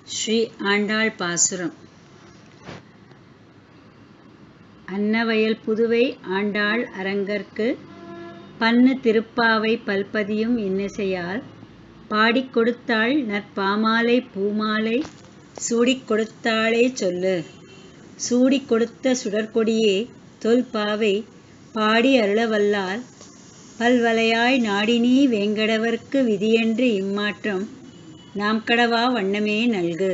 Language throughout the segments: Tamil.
ஸ்ரீ ஆண்டாள் பாசுரம் அன்னவயல் புதுவை ஆண்டாள் அரங்கற்கு பன்னு திருப்பாவை பல்பதியும் இன்னிசையால் பாடிக் கொடுத்தாள் நற்பாமாலை பூமாலை சூடிக் கொடுத்தாளே சொல்லு சூடிக் கொடுத்த சுடர்க்கொடியே தொல்பாவை பாடி அருளவல்லால் பல்வலையாய் நாடினீ வேங்கடவர்க்கு விதியென்று இம்மாற்றம் நாம் கடவா வண்ணமே நல்கு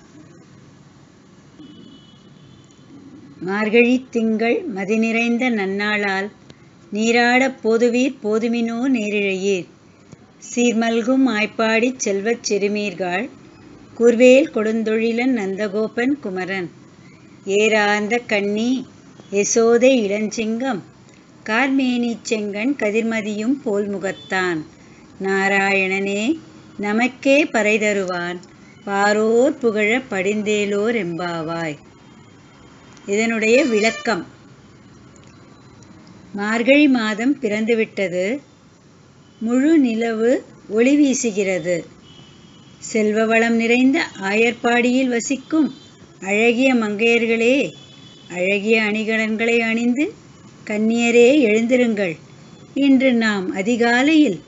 மார்கழி திங்கள் மதி நிறைந்த நன்னாளால் நீராடப் போதுவீர் போதுமினோ நேரிழையீர் சீர்மல்கும் ஆய்ப்பாடிச் செல்வச் சிறுமீர்காள் கூர்வேல் கொடுந்தொழிலன் நந்தகோபன் குமரன் ஏராந்த கண்ணி யசோதை இளஞ்சிங்கம் கார்மேனிச் செங்கண் கதிர்மதியும் போல் முகத்தான் நாராயணனே நமக்கே பறை தருவான் பாரோர் புகழ படிந்தேலோர் எம்பாவாய் இதனுடைய விளக்கம் மார்கழி மாதம் பிறந்துவிட்டது முழு நிலவு ஒளி வீசுகிறது செல்வ வளம் நிறைந்த ஆயர்பாடியில் வசிக்கும் அழகிய மங்கையர்களே அழகிய அணிகலன்களை அணிந்து கன்னியரே எழுந்திருங்கள் இன்று நாம் அதிகாலையில்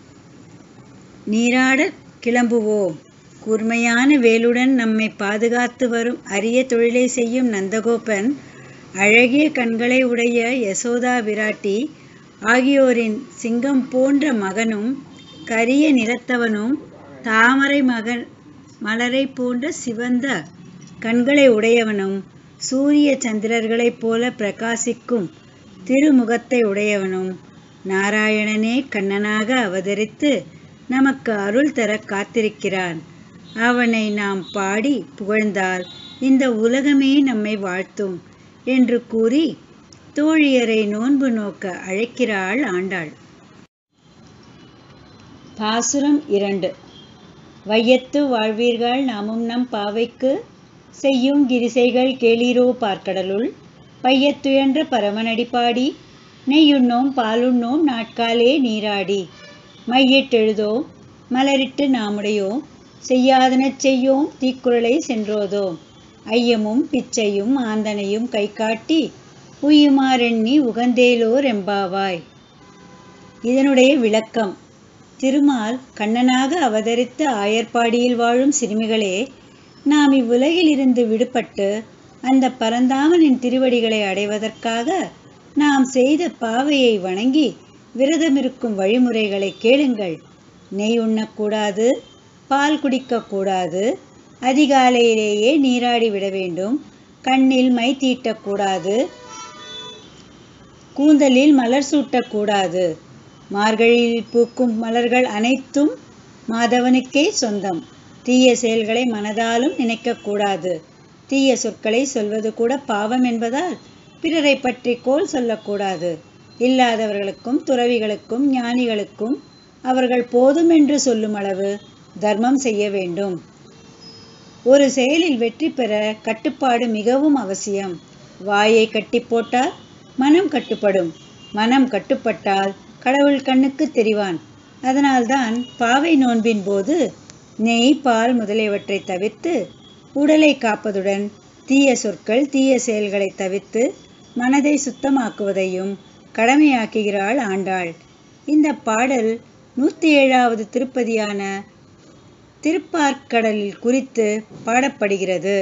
நீராட கிளம்புவோம் கூர்மையான வேலுடன் நம்மை பாதுகாத்து வரும் அரிய தொழிலை செய்யும் நந்தகோபன் அழகிய கண்களை உடைய யசோதா விராட்டி ஆகியோரின் சிங்கம் போன்ற மகனும் கரிய நிறத்தவனும் தாமரை மகன் மலரை போன்ற சிவந்த கண்களை உடையவனும் சூரிய சந்திரர்களைப் போல பிரகாசிக்கும் திருமுகத்தை உடையவனும் நாராயணனே கண்ணனாக அவதரித்து நமக்கு அருள் தர காத்திருக்கிறான் அவனை நாம் பாடி புகழ்ந்தால் இந்த உலகமே நம்மை வாழ்த்தும் என்று கூறி தோழியரை நோன்பு நோக்க அழைக்கிறாள் ஆண்டாள் பாசுரம் இரண்டு வையத்து வாழ்வீர்கள் நாமும் நம் பாவைக்கு செய்யும் கிரிசைகள் கேளீரோ பார்க்கடலுள் பையத்துயன்ற பரமனடி பாடி நெய்யுண்ணோம் பாலுண்ணோம் நாட்காலே நீராடி மையிட்டெழுதோம் மலரிட்டு நாமுடையோம் செய்யாதனச் செய்யோம் தீக்குறளை சென்றோதோம் ஐயமும் பிச்சையும் ஆந்தனையும் கை காட்டி உய்யுமாறெண்ணி உகந்தேலோர் எம்பாவாய் இதனுடைய விளக்கம் திருமால் கண்ணனாக அவதரித்த ஆயர்பாடியில் வாழும் சிறுமிகளே நாம் இவ்வுலகில் இருந்து விடுபட்டு அந்த பரந்தாமனின் திருவடிகளை அடைவதற்காக நாம் செய்த பாவையை வணங்கி விரதமிருக்கும் வழிமுறைகளை கேளுங்கள் நெய் உண்ணக்கூடாது பால் குடிக்கக்கூடாது அதிகாலையிலேயே நீராடி விட வேண்டும் கண்ணில் மை தீட்டக்கூடாது கூந்தலில் மலர் சூட்டக்கூடாது மார்கழியில் பூக்கும் மலர்கள் அனைத்தும் மாதவனுக்கே சொந்தம் தீய செயல்களை மனதாலும் நினைக்கக்கூடாது தீய சொற்களை சொல்வது கூட பாவம் என்பதால் பிறரை பற்றி கோல் சொல்லக்கூடாது இல்லாதவர்களுக்கும் துறவிகளுக்கும் ஞானிகளுக்கும் அவர்கள் போதும் என்று சொல்லும் அளவு தர்மம் செய்ய வேண்டும் ஒரு செயலில் வெற்றி பெற கட்டுப்பாடு மிகவும் அவசியம் வாயை கட்டி போட்டால் மனம் கட்டுப்படும் மனம் கட்டுப்பட்டால் கடவுள் கண்ணுக்கு தெரிவான் அதனால்தான் பாவை நோன்பின் போது நெய் பால் முதலியவற்றை தவிர்த்து உடலை காப்பதுடன் தீய சொற்கள் தீய செயல்களை தவிர்த்து மனதை சுத்தமாக்குவதையும் கடமையாக்குகிறாள் ஆண்டாள் இந்த பாடல் நூற்றி ஏழாவது திருப்பதியான திருப்பார்க்கடலில் குறித்து பாடப்படுகிறது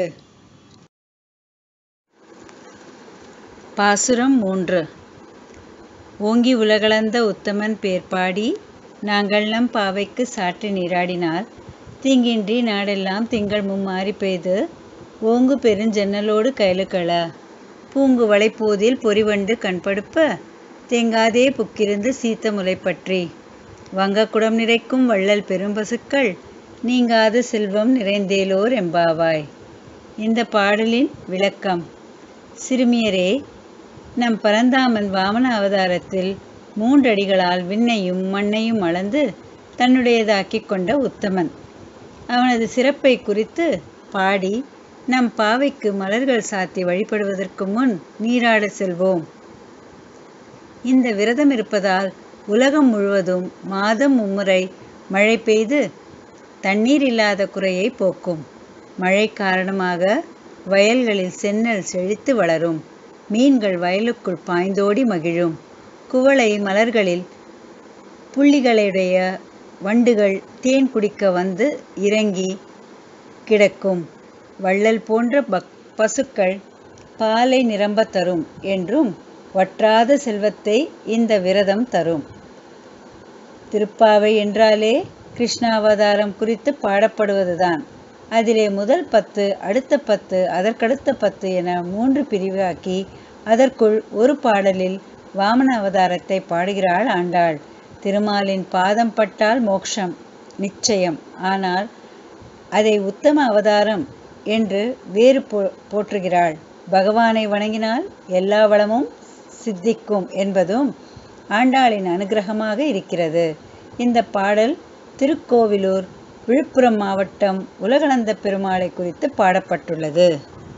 பாசுரம் மூன்று ஓங்கி உலகளந்த உத்தமன் பேர்பாடி நாங்கள் நம் பாவைக்கு சாற்றி நீராடினால் தீங்கின்றி நாடெல்லாம் திங்கள் மும்மாறி பெய்து ஓங்கு பெருஞ்சன்னலோடு கைலுக்கள பூங்கு வளைப்போதில் பொறிவண்டு கண்படுப்ப தேங்காதே புக்கிருந்து சீத்த முளைப்பற்றி வங்கக்குடம் நிறைக்கும் வள்ளல் பெரும்பசுக்கள் நீங்காத செல்வம் நிறைந்தேலோர் எம்பாவாய் இந்த பாடலின் விளக்கம் சிறுமியரே நம் பரந்தாமன் வாமன அவதாரத்தில் மூன்றடிகளால் விண்ணையும் மண்ணையும் அளந்து தன்னுடையதாக்கிக் கொண்ட உத்தமன் அவனது சிறப்பை குறித்து பாடி நம் பாவைக்கு மலர்கள் சாத்தி வழிபடுவதற்கு முன் நீராட செல்வோம் இந்த விரதம் இருப்பதால் உலகம் முழுவதும் மாதம் மும்முறை மழை பெய்து தண்ணீர் இல்லாத குறையை போக்கும் மழை காரணமாக வயல்களில் சென்னல் செழித்து வளரும் மீன்கள் வயலுக்குள் பாய்ந்தோடி மகிழும் குவளை மலர்களில் புள்ளிகளுடைய வண்டுகள் தேன் குடிக்க வந்து இறங்கி கிடக்கும் வள்ளல் போன்ற பக் பசுக்கள் பாலை நிரம்ப தரும் என்றும் வற்றாத செல்வத்தை இந்த விரதம் தரும் திருப்பாவை என்றாலே கிருஷ்ணாவதாரம் குறித்து பாடப்படுவதுதான் அதிலே முதல் பத்து அடுத்த பத்து அதற்கடுத்த பத்து என மூன்று பிரிவாக்கி அதற்குள் ஒரு பாடலில் வாமன அவதாரத்தை பாடுகிறாள் ஆண்டாள் திருமாலின் பாதம் பட்டால் மோக்ஷம் நிச்சயம் ஆனால் அதை உத்தம அவதாரம் என்று வேறு போ போற்றுகிறாள் பகவானை வணங்கினால் எல்லா வளமும் சித்திக்கும் என்பதும் ஆண்டாளின் அனுகிரகமாக இருக்கிறது இந்த பாடல் திருக்கோவிலூர் விழுப்புரம் மாவட்டம் உலகளந்த பெருமாளை குறித்து பாடப்பட்டுள்ளது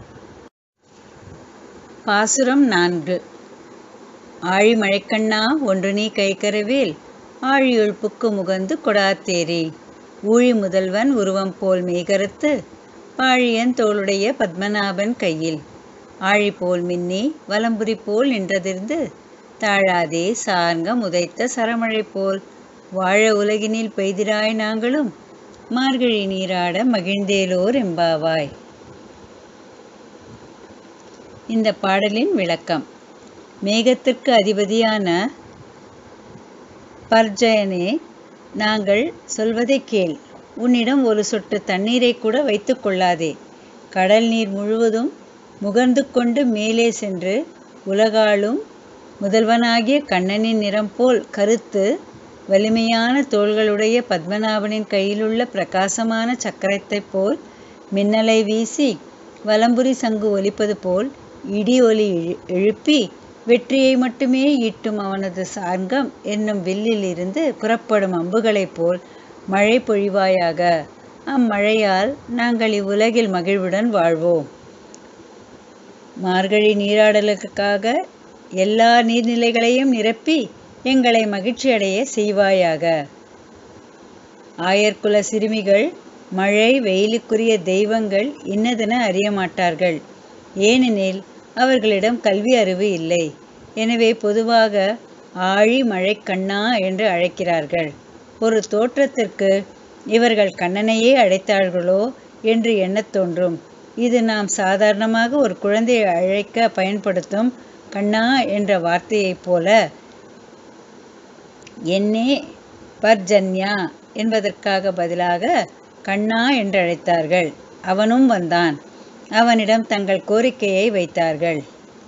பாசுரம் நான்கு ஆழி மழைக்கண்ணா ஒன்று நீ கைக்கரவேல் ஆழியுள் புக்கு முகந்து கொடாத்தேரி ஊழி முதல்வன் உருவம் போல் மெய்கருத்து பாழியன் தோளுடைய பத்மநாபன் கையில் ஆழி போல் மின்னி வலம்புரி போல் நின்றதிர்ந்து தாழாதே சார்ங்க முதைத்த சரமழை போல் வாழ உலகினில் பெய்திராய் நாங்களும் மார்கழி நீராட மகிழ்ந்தேலோர் எம்பாவாய் இந்த பாடலின் விளக்கம் மேகத்திற்கு அதிபதியான பர்ஜயனே நாங்கள் சொல்வதை கேள் உன்னிடம் ஒரு சொட்டு தண்ணீரை கூட வைத்து கொள்ளாதே கடல் நீர் முழுவதும் முகர்ந்து கொண்டு மேலே சென்று உலகாலும் முதல்வனாகிய கண்ணனின் நிறம் போல் கருத்து வலிமையான தோள்களுடைய பத்மநாபனின் கையிலுள்ள பிரகாசமான சக்கரத்தைப் போல் மின்னலை வீசி வலம்புரி சங்கு ஒலிப்பது போல் இடி ஒலி எழுப்பி வெற்றியை மட்டுமே ஈட்டும் அவனது சார்கம் என்னும் வில்லில் இருந்து புறப்படும் அம்புகளைப் போல் மழை பொழிவாயாக அம்மழையால் நாங்கள் இவ்வுலகில் மகிழ்வுடன் வாழ்வோம் மார்கழி நீராடலுக்காக எல்லா நீர்நிலைகளையும் நிரப்பி எங்களை மகிழ்ச்சியடைய செய்வாயாக ஆயர்குல சிறுமிகள் மழை வெயிலுக்குரிய தெய்வங்கள் இன்னதென அறிய மாட்டார்கள் ஏனெனில் அவர்களிடம் கல்வி அறிவு இல்லை எனவே பொதுவாக ஆழி மழை கண்ணா என்று அழைக்கிறார்கள் ஒரு தோற்றத்திற்கு இவர்கள் கண்ணனையே அழைத்தார்களோ என்று எண்ணத் தோன்றும் இது நாம் சாதாரணமாக ஒரு குழந்தையை அழைக்க பயன்படுத்தும் கண்ணா என்ற வார்த்தையைப் போல என்னே பர்ஜன்யா என்பதற்காக பதிலாக கண்ணா என்று அழைத்தார்கள் அவனும் வந்தான் அவனிடம் தங்கள் கோரிக்கையை வைத்தார்கள்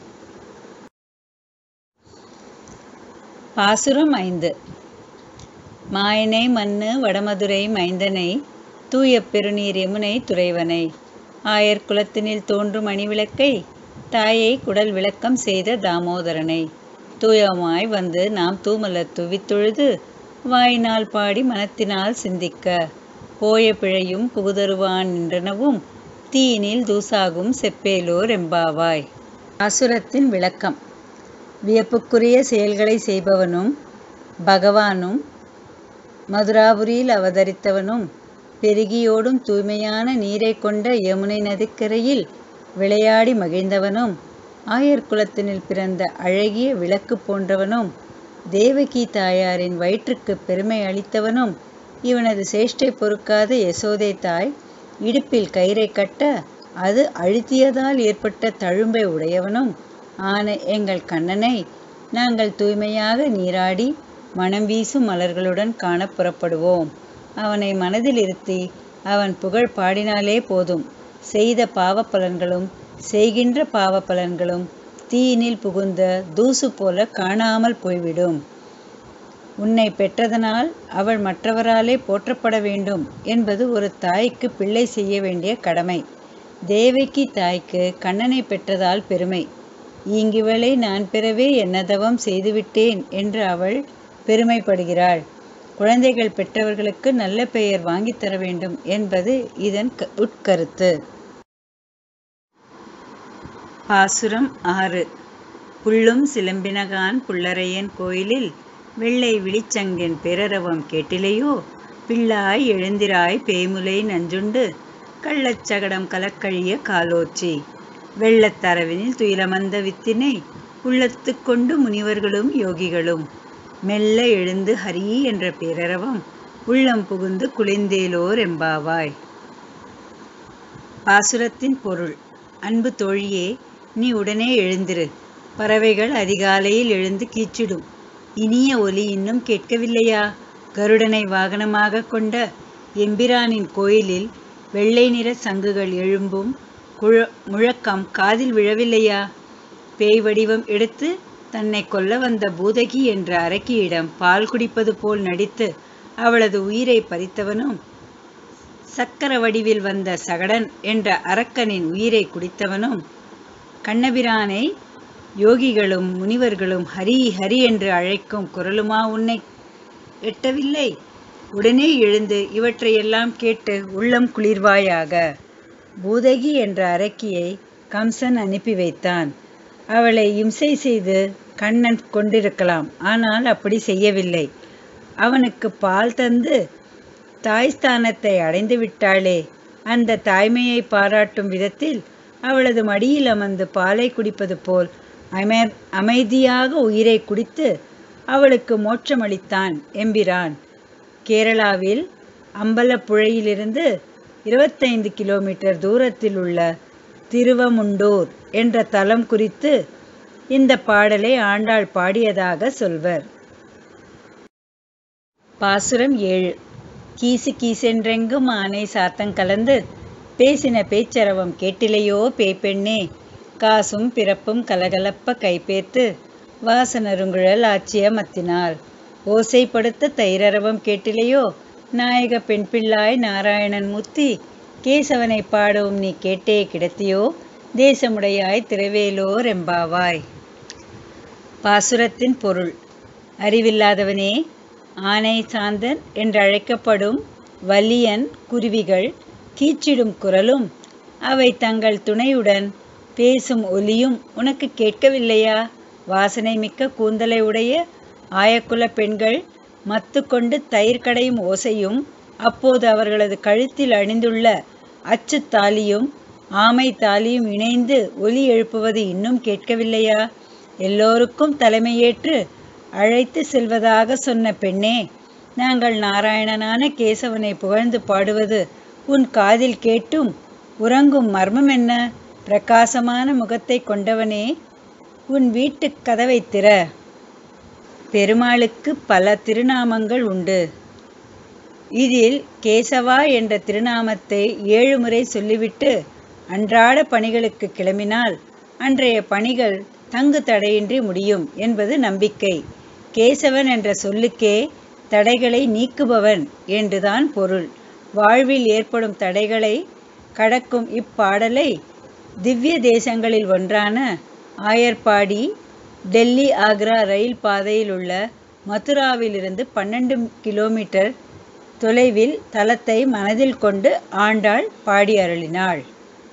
பாசுரம் ஐந்து மாயனை மண்ணு வடமதுரை மைந்தனை தூய பெருநீர் யமுனை துறைவனை ஆயர் குலத்தினில் தோன்றும் அணிவிளக்கை தாயை குடல் விளக்கம் செய்த தாமோதரனை தூயமாய் வந்து நாம் தூமலர் துவித்தொழுது வாயினால் பாடி மனத்தினால் சிந்திக்க போய பிழையும் புகுதருவான் என்றனவும் தீயினில் தூசாகும் செப்பேலோர் எம்பாவாய் அசுரத்தின் விளக்கம் வியப்புக்குரிய செயல்களை செய்பவனும் பகவானும் மதுராபுரியில் அவதரித்தவனும் பெருகியோடும் தூய்மையான நீரை கொண்ட யமுனை நதிக்கரையில் விளையாடி மகிழ்ந்தவனும் ஆயர் குலத்தினில் பிறந்த அழகிய விளக்கு போன்றவனும் தேவகி தாயாரின் வயிற்றுக்கு பெருமை அளித்தவனும் இவனது சேஷ்டை பொறுக்காத யசோதை தாய் இடுப்பில் கயிறை கட்ட அது அழுத்தியதால் ஏற்பட்ட தழும்பை உடையவனும் ஆன எங்கள் கண்ணனை நாங்கள் தூய்மையாக நீராடி மனம் வீசும் மலர்களுடன் காண புறப்படுவோம் அவனை மனதில் இருத்தி அவன் புகழ் பாடினாலே போதும் செய்த பாவ பலன்களும் செய்கின்ற பாவ பலன்களும் தீயினில் புகுந்த தூசு போல காணாமல் போய்விடும் உன்னை பெற்றதனால் அவள் மற்றவராலே போற்றப்பட வேண்டும் என்பது ஒரு தாய்க்கு பிள்ளை செய்ய வேண்டிய கடமை தேவகி தாய்க்கு கண்ணனை பெற்றதால் பெருமை ஈங்கிவளை நான் பெறவே என்னதவம் செய்துவிட்டேன் என்று அவள் பெருமைப்படுகிறாள் குழந்தைகள் பெற்றவர்களுக்கு நல்ல பெயர் வாங்கித் தர வேண்டும் என்பது இதன் உட்கருத்து பாசுரம் ஆறு புள்ளும் சிலம்பினகான் புள்ளரையன் கோயிலில் வெள்ளை விழிச்சங்கின் பேரரவம் கேட்டிலையோ பிள்ளாய் எழுந்திராய் பேய்முலை நஞ்சுண்டு கள்ளச்சகடம் கலக்கழிய காலோச்சி வெள்ளத்தரவினில் துயிலமந்த வித்தினை உள்ளத்துக் கொண்டு முனிவர்களும் யோகிகளும் மெல்ல எழுந்து ஹரி என்ற பேரரவம் உள்ளம் புகுந்து குளிந்தேலோர் எம்பாவாய் பாசுரத்தின் பொருள் அன்பு தோழியே நீ உடனே எழுந்திரு பறவைகள் அதிகாலையில் எழுந்து கீச்சிடும் இனிய ஒலி இன்னும் கேட்கவில்லையா கருடனை வாகனமாக கொண்ட எம்பிரானின் கோயிலில் வெள்ளை நிற சங்குகள் எழும்பும் குழ முழக்கம் காதில் விழவில்லையா பேய் வடிவம் எடுத்து தன்னை கொல்ல வந்த பூதகி என்ற அரக்கியிடம் பால் குடிப்பது போல் நடித்து அவளது உயிரை பறித்தவனும் சக்கர வடிவில் வந்த சகடன் என்ற அரக்கனின் உயிரை குடித்தவனும் கண்ணபிரானை யோகிகளும் முனிவர்களும் ஹரி ஹரி என்று அழைக்கும் குரலுமா உன்னை எட்டவில்லை உடனே எழுந்து இவற்றையெல்லாம் கேட்டு உள்ளம் குளிர்வாயாக பூதகி என்ற அரக்கியை கம்சன் அனுப்பி வைத்தான் அவளை இம்சை செய்து கண்ணன் கொண்டிருக்கலாம் ஆனால் அப்படி செய்யவில்லை அவனுக்கு பால் தந்து தாய்ஸ்தானத்தை அடைந்து விட்டாளே அந்த தாய்மையை பாராட்டும் விதத்தில் அவளது மடியில் அமர்ந்து பாலை குடிப்பது போல் அமை அமைதியாக உயிரை குடித்து அவளுக்கு மோட்சமளித்தான் எம்பிரான் கேரளாவில் அம்பலப்புழையிலிருந்து இருபத்தைந்து கிலோமீட்டர் தூரத்தில் உள்ள திருவமுண்டூர் என்ற தலம் குறித்து இந்த பாடலை ஆண்டாள் பாடியதாக சொல்வர் பாசுரம் ஏழு கீசு கீசென்றெங்கும் ஆனை சாத்தங் கலந்து பேசின பேச்சரவம் கேட்டிலையோ பேய்பெண்ணே காசும் பிறப்பும் கலகலப்ப கைப்பேர்த்து வாசனருங்குழல் ஆச்சிய மத்தினாள் ஓசைப்படுத்த தைரரவம் கேட்டிலையோ நாயக பெண் பிள்ளாய் நாராயணன் முத்தி கேசவனை பாடவும் நீ கேட்டே கிடத்தியோ தேசமுடையாய் திரவேலோர் எம்பாவாய் பாசுரத்தின் பொருள் அறிவில்லாதவனே ஆனை சாந்தன் என்றழைக்கப்படும் வலியன் குருவிகள் கீச்சிடும் குரலும் அவை தங்கள் துணையுடன் பேசும் ஒலியும் உனக்கு கேட்கவில்லையா வாசனை மிக்க கூந்தலை உடைய ஆயக்குல பெண்கள் மத்து கொண்டு தயிர் கடையும் ஓசையும் அப்போது அவர்களது கழுத்தில் அணிந்துள்ள அச்சு தாலியும் ஆமை தாலியும் இணைந்து ஒலி எழுப்புவது இன்னும் கேட்கவில்லையா எல்லோருக்கும் தலைமையேற்று அழைத்து செல்வதாக சொன்ன பெண்ணே நாங்கள் நாராயணனான கேசவனை புகழ்ந்து பாடுவது உன் காதில் கேட்டும் உறங்கும் மர்மம் என்ன பிரகாசமான முகத்தை கொண்டவனே உன் வீட்டுக் கதவை திற பெருமாளுக்கு பல திருநாமங்கள் உண்டு இதில் கேசவா என்ற திருநாமத்தை ஏழு முறை சொல்லிவிட்டு அன்றாட பணிகளுக்கு கிளம்பினால் அன்றைய பணிகள் தங்கு தடையின்றி முடியும் என்பது நம்பிக்கை கேசவன் என்ற சொல்லுக்கே தடைகளை நீக்குபவன் என்றுதான் பொருள் வாழ்வில் ஏற்படும் தடைகளை கடக்கும் இப்பாடலை திவ்ய தேசங்களில் ஒன்றான ஆயர்பாடி டெல்லி ஆக்ரா ரயில் பாதையில் உள்ள மதுராவிலிருந்து பன்னெண்டு கிலோமீட்டர் தொலைவில் தலத்தை மனதில் கொண்டு ஆண்டாள் பாடி அருளினாள்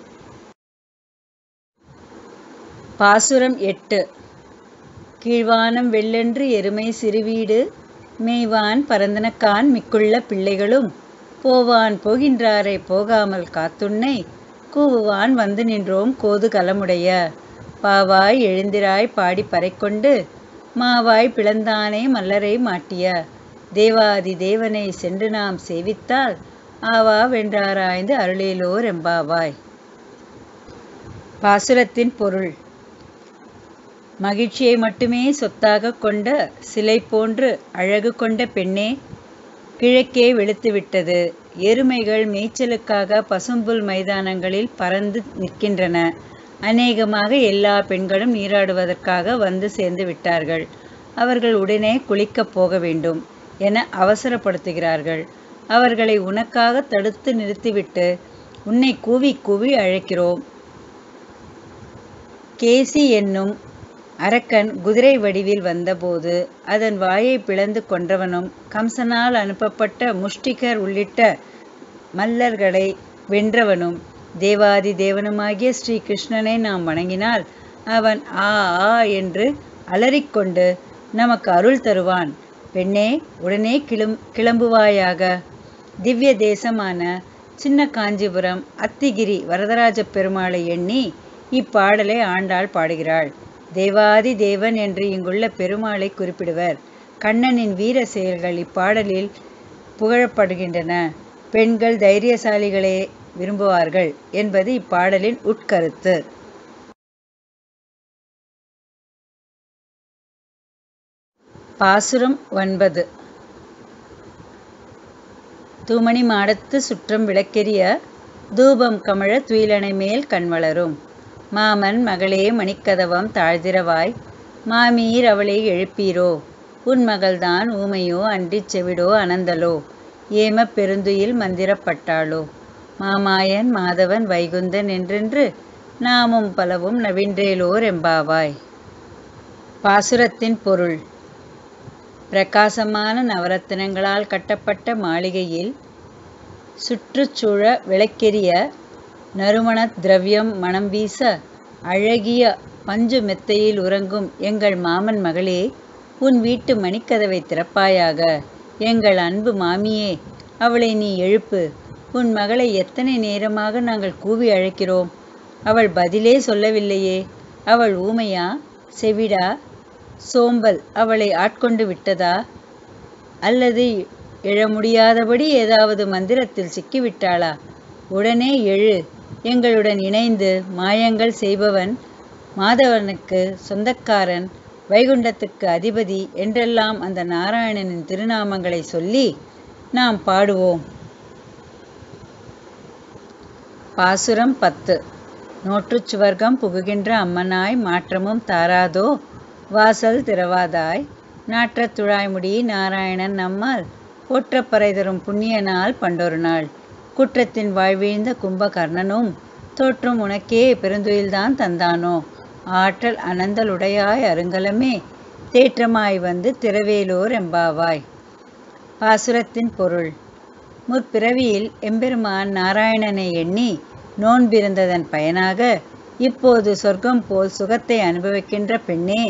பாசுரம் எட்டு கீழ்வானம் வெள்ளென்று எருமை சிறுவீடு மேய்வான் பரந்தனக்கான் மிக்குள்ள பிள்ளைகளும் போவான் போகின்றாரை போகாமல் காத்துன்னை கூவுவான் வந்து நின்றோம் கோது கலமுடைய பாவாய் எழுந்திராய் பாடி பறைக்கொண்டு மாவாய் பிளந்தானே மல்லரை மாட்டிய தேவாதி தேவனை சென்று நாம் சேவித்தால் ஆவா வென்றாராய்ந்து அருளேலோர் எம்பாவாய் பாசுரத்தின் பொருள் மகிழ்ச்சியை மட்டுமே சொத்தாக கொண்ட சிலை போன்று அழகு கொண்ட பெண்ணே கிழக்கே வெளுத்துவிட்டது எருமைகள் மேய்ச்சலுக்காக பசும்புல் மைதானங்களில் பறந்து நிற்கின்றன அநேகமாக எல்லா பெண்களும் நீராடுவதற்காக வந்து சேர்ந்து விட்டார்கள் அவர்கள் உடனே குளிக்கப் போக வேண்டும் என அவசரப்படுத்துகிறார்கள் அவர்களை உனக்காக தடுத்து நிறுத்திவிட்டு உன்னை கூவி கூவி அழைக்கிறோம் கேசி என்னும் அரக்கன் குதிரை வடிவில் வந்தபோது அதன் வாயை பிளந்து கொன்றவனும் கம்சனால் அனுப்பப்பட்ட முஷ்டிகர் உள்ளிட்ட மல்லர்களை வென்றவனும் தேவாதி தேவனுமாகிய ஸ்ரீ கிருஷ்ணனை நாம் வணங்கினால் அவன் ஆ ஆ என்று அலறிக்கொண்டு நமக்கு அருள் தருவான் பெண்ணே உடனே கிளம் கிளம்புவாயாக திவ்ய தேசமான சின்ன காஞ்சிபுரம் அத்திகிரி வரதராஜ பெருமாளை எண்ணி இப்பாடலை ஆண்டாள் பாடுகிறாள் தேவாதி தேவன் என்று இங்குள்ள பெருமாளை குறிப்பிடுவர் கண்ணனின் வீர செயல்கள் இப்பாடலில் புகழப்படுகின்றன பெண்கள் தைரியசாலிகளே விரும்புவார்கள் என்பது இப்பாடலின் உட்கருத்து பாசுரம் ஒன்பது தூமணி மாடத்து சுற்றம் விளக்கெரிய தூபம் கமழ துயிலனை மேல் கண்வளரும் மாமன் மகளே மணிக்கதவம் தாழ்திரவாய் மாமீர் அவளை எழுப்பீரோ உன் மகள்தான் ஊமையோ அன்றிச் செவிடோ அனந்தலோ ஏம பெருந்துயில் மந்திரப்பட்டாளோ மாமாயன் மாதவன் வைகுந்தன் என்றென்று நாமும் பலவும் நவின்றேலோர் எம்பாவாய் பாசுரத்தின் பொருள் பிரகாசமான நவரத்தினங்களால் கட்டப்பட்ட மாளிகையில் சுற்றுச்சூழ விளக்கெரிய நறுமணத் திரவியம் மணம் வீச அழகிய பஞ்சு மெத்தையில் உறங்கும் எங்கள் மாமன் மகளே உன் வீட்டு மணிக்கதவை திறப்பாயாக எங்கள் அன்பு மாமியே அவளை நீ எழுப்பு உன் மகளை எத்தனை நேரமாக நாங்கள் கூவி அழைக்கிறோம் அவள் பதிலே சொல்லவில்லையே அவள் ஊமையா செவிடா சோம்பல் அவளை ஆட்கொண்டு விட்டதா அல்லது எழ முடியாதபடி ஏதாவது மந்திரத்தில் சிக்கிவிட்டாளா உடனே எழு எங்களுடன் இணைந்து மாயங்கள் செய்பவன் மாதவனுக்கு சொந்தக்காரன் வைகுண்டத்துக்கு அதிபதி என்றெல்லாம் அந்த நாராயணனின் திருநாமங்களை சொல்லி நாம் பாடுவோம் பாசுரம் பத்து நோற்றுச் சுவர்க்கம் புகுகின்ற அம்மனாய் மாற்றமும் தாராதோ வாசல் திறவாதாய் நாற்றத் துழாய்முடி நாராயணன் நம்மால் போற்றப்பறை தரும் புண்ணிய நாள் பண்டொரு நாள் குற்றத்தின் வாழ்வீழ்ந்த கும்பகர்ணனும் தோற்றும் உனக்கே பெருந்துயில்தான் தந்தானோ ஆற்றல் அனந்தலுடையாய் அருங்கலமே தேற்றமாய் வந்து திரவேலோர் எம்பாவாய் பாசுரத்தின் பொருள் முற்பிறவியில் எம்பெருமான் நாராயணனை எண்ணி நோன்பிருந்ததன் பயனாக இப்போது சொர்க்கம் போல் சுகத்தை அனுபவிக்கின்ற பெண்ணே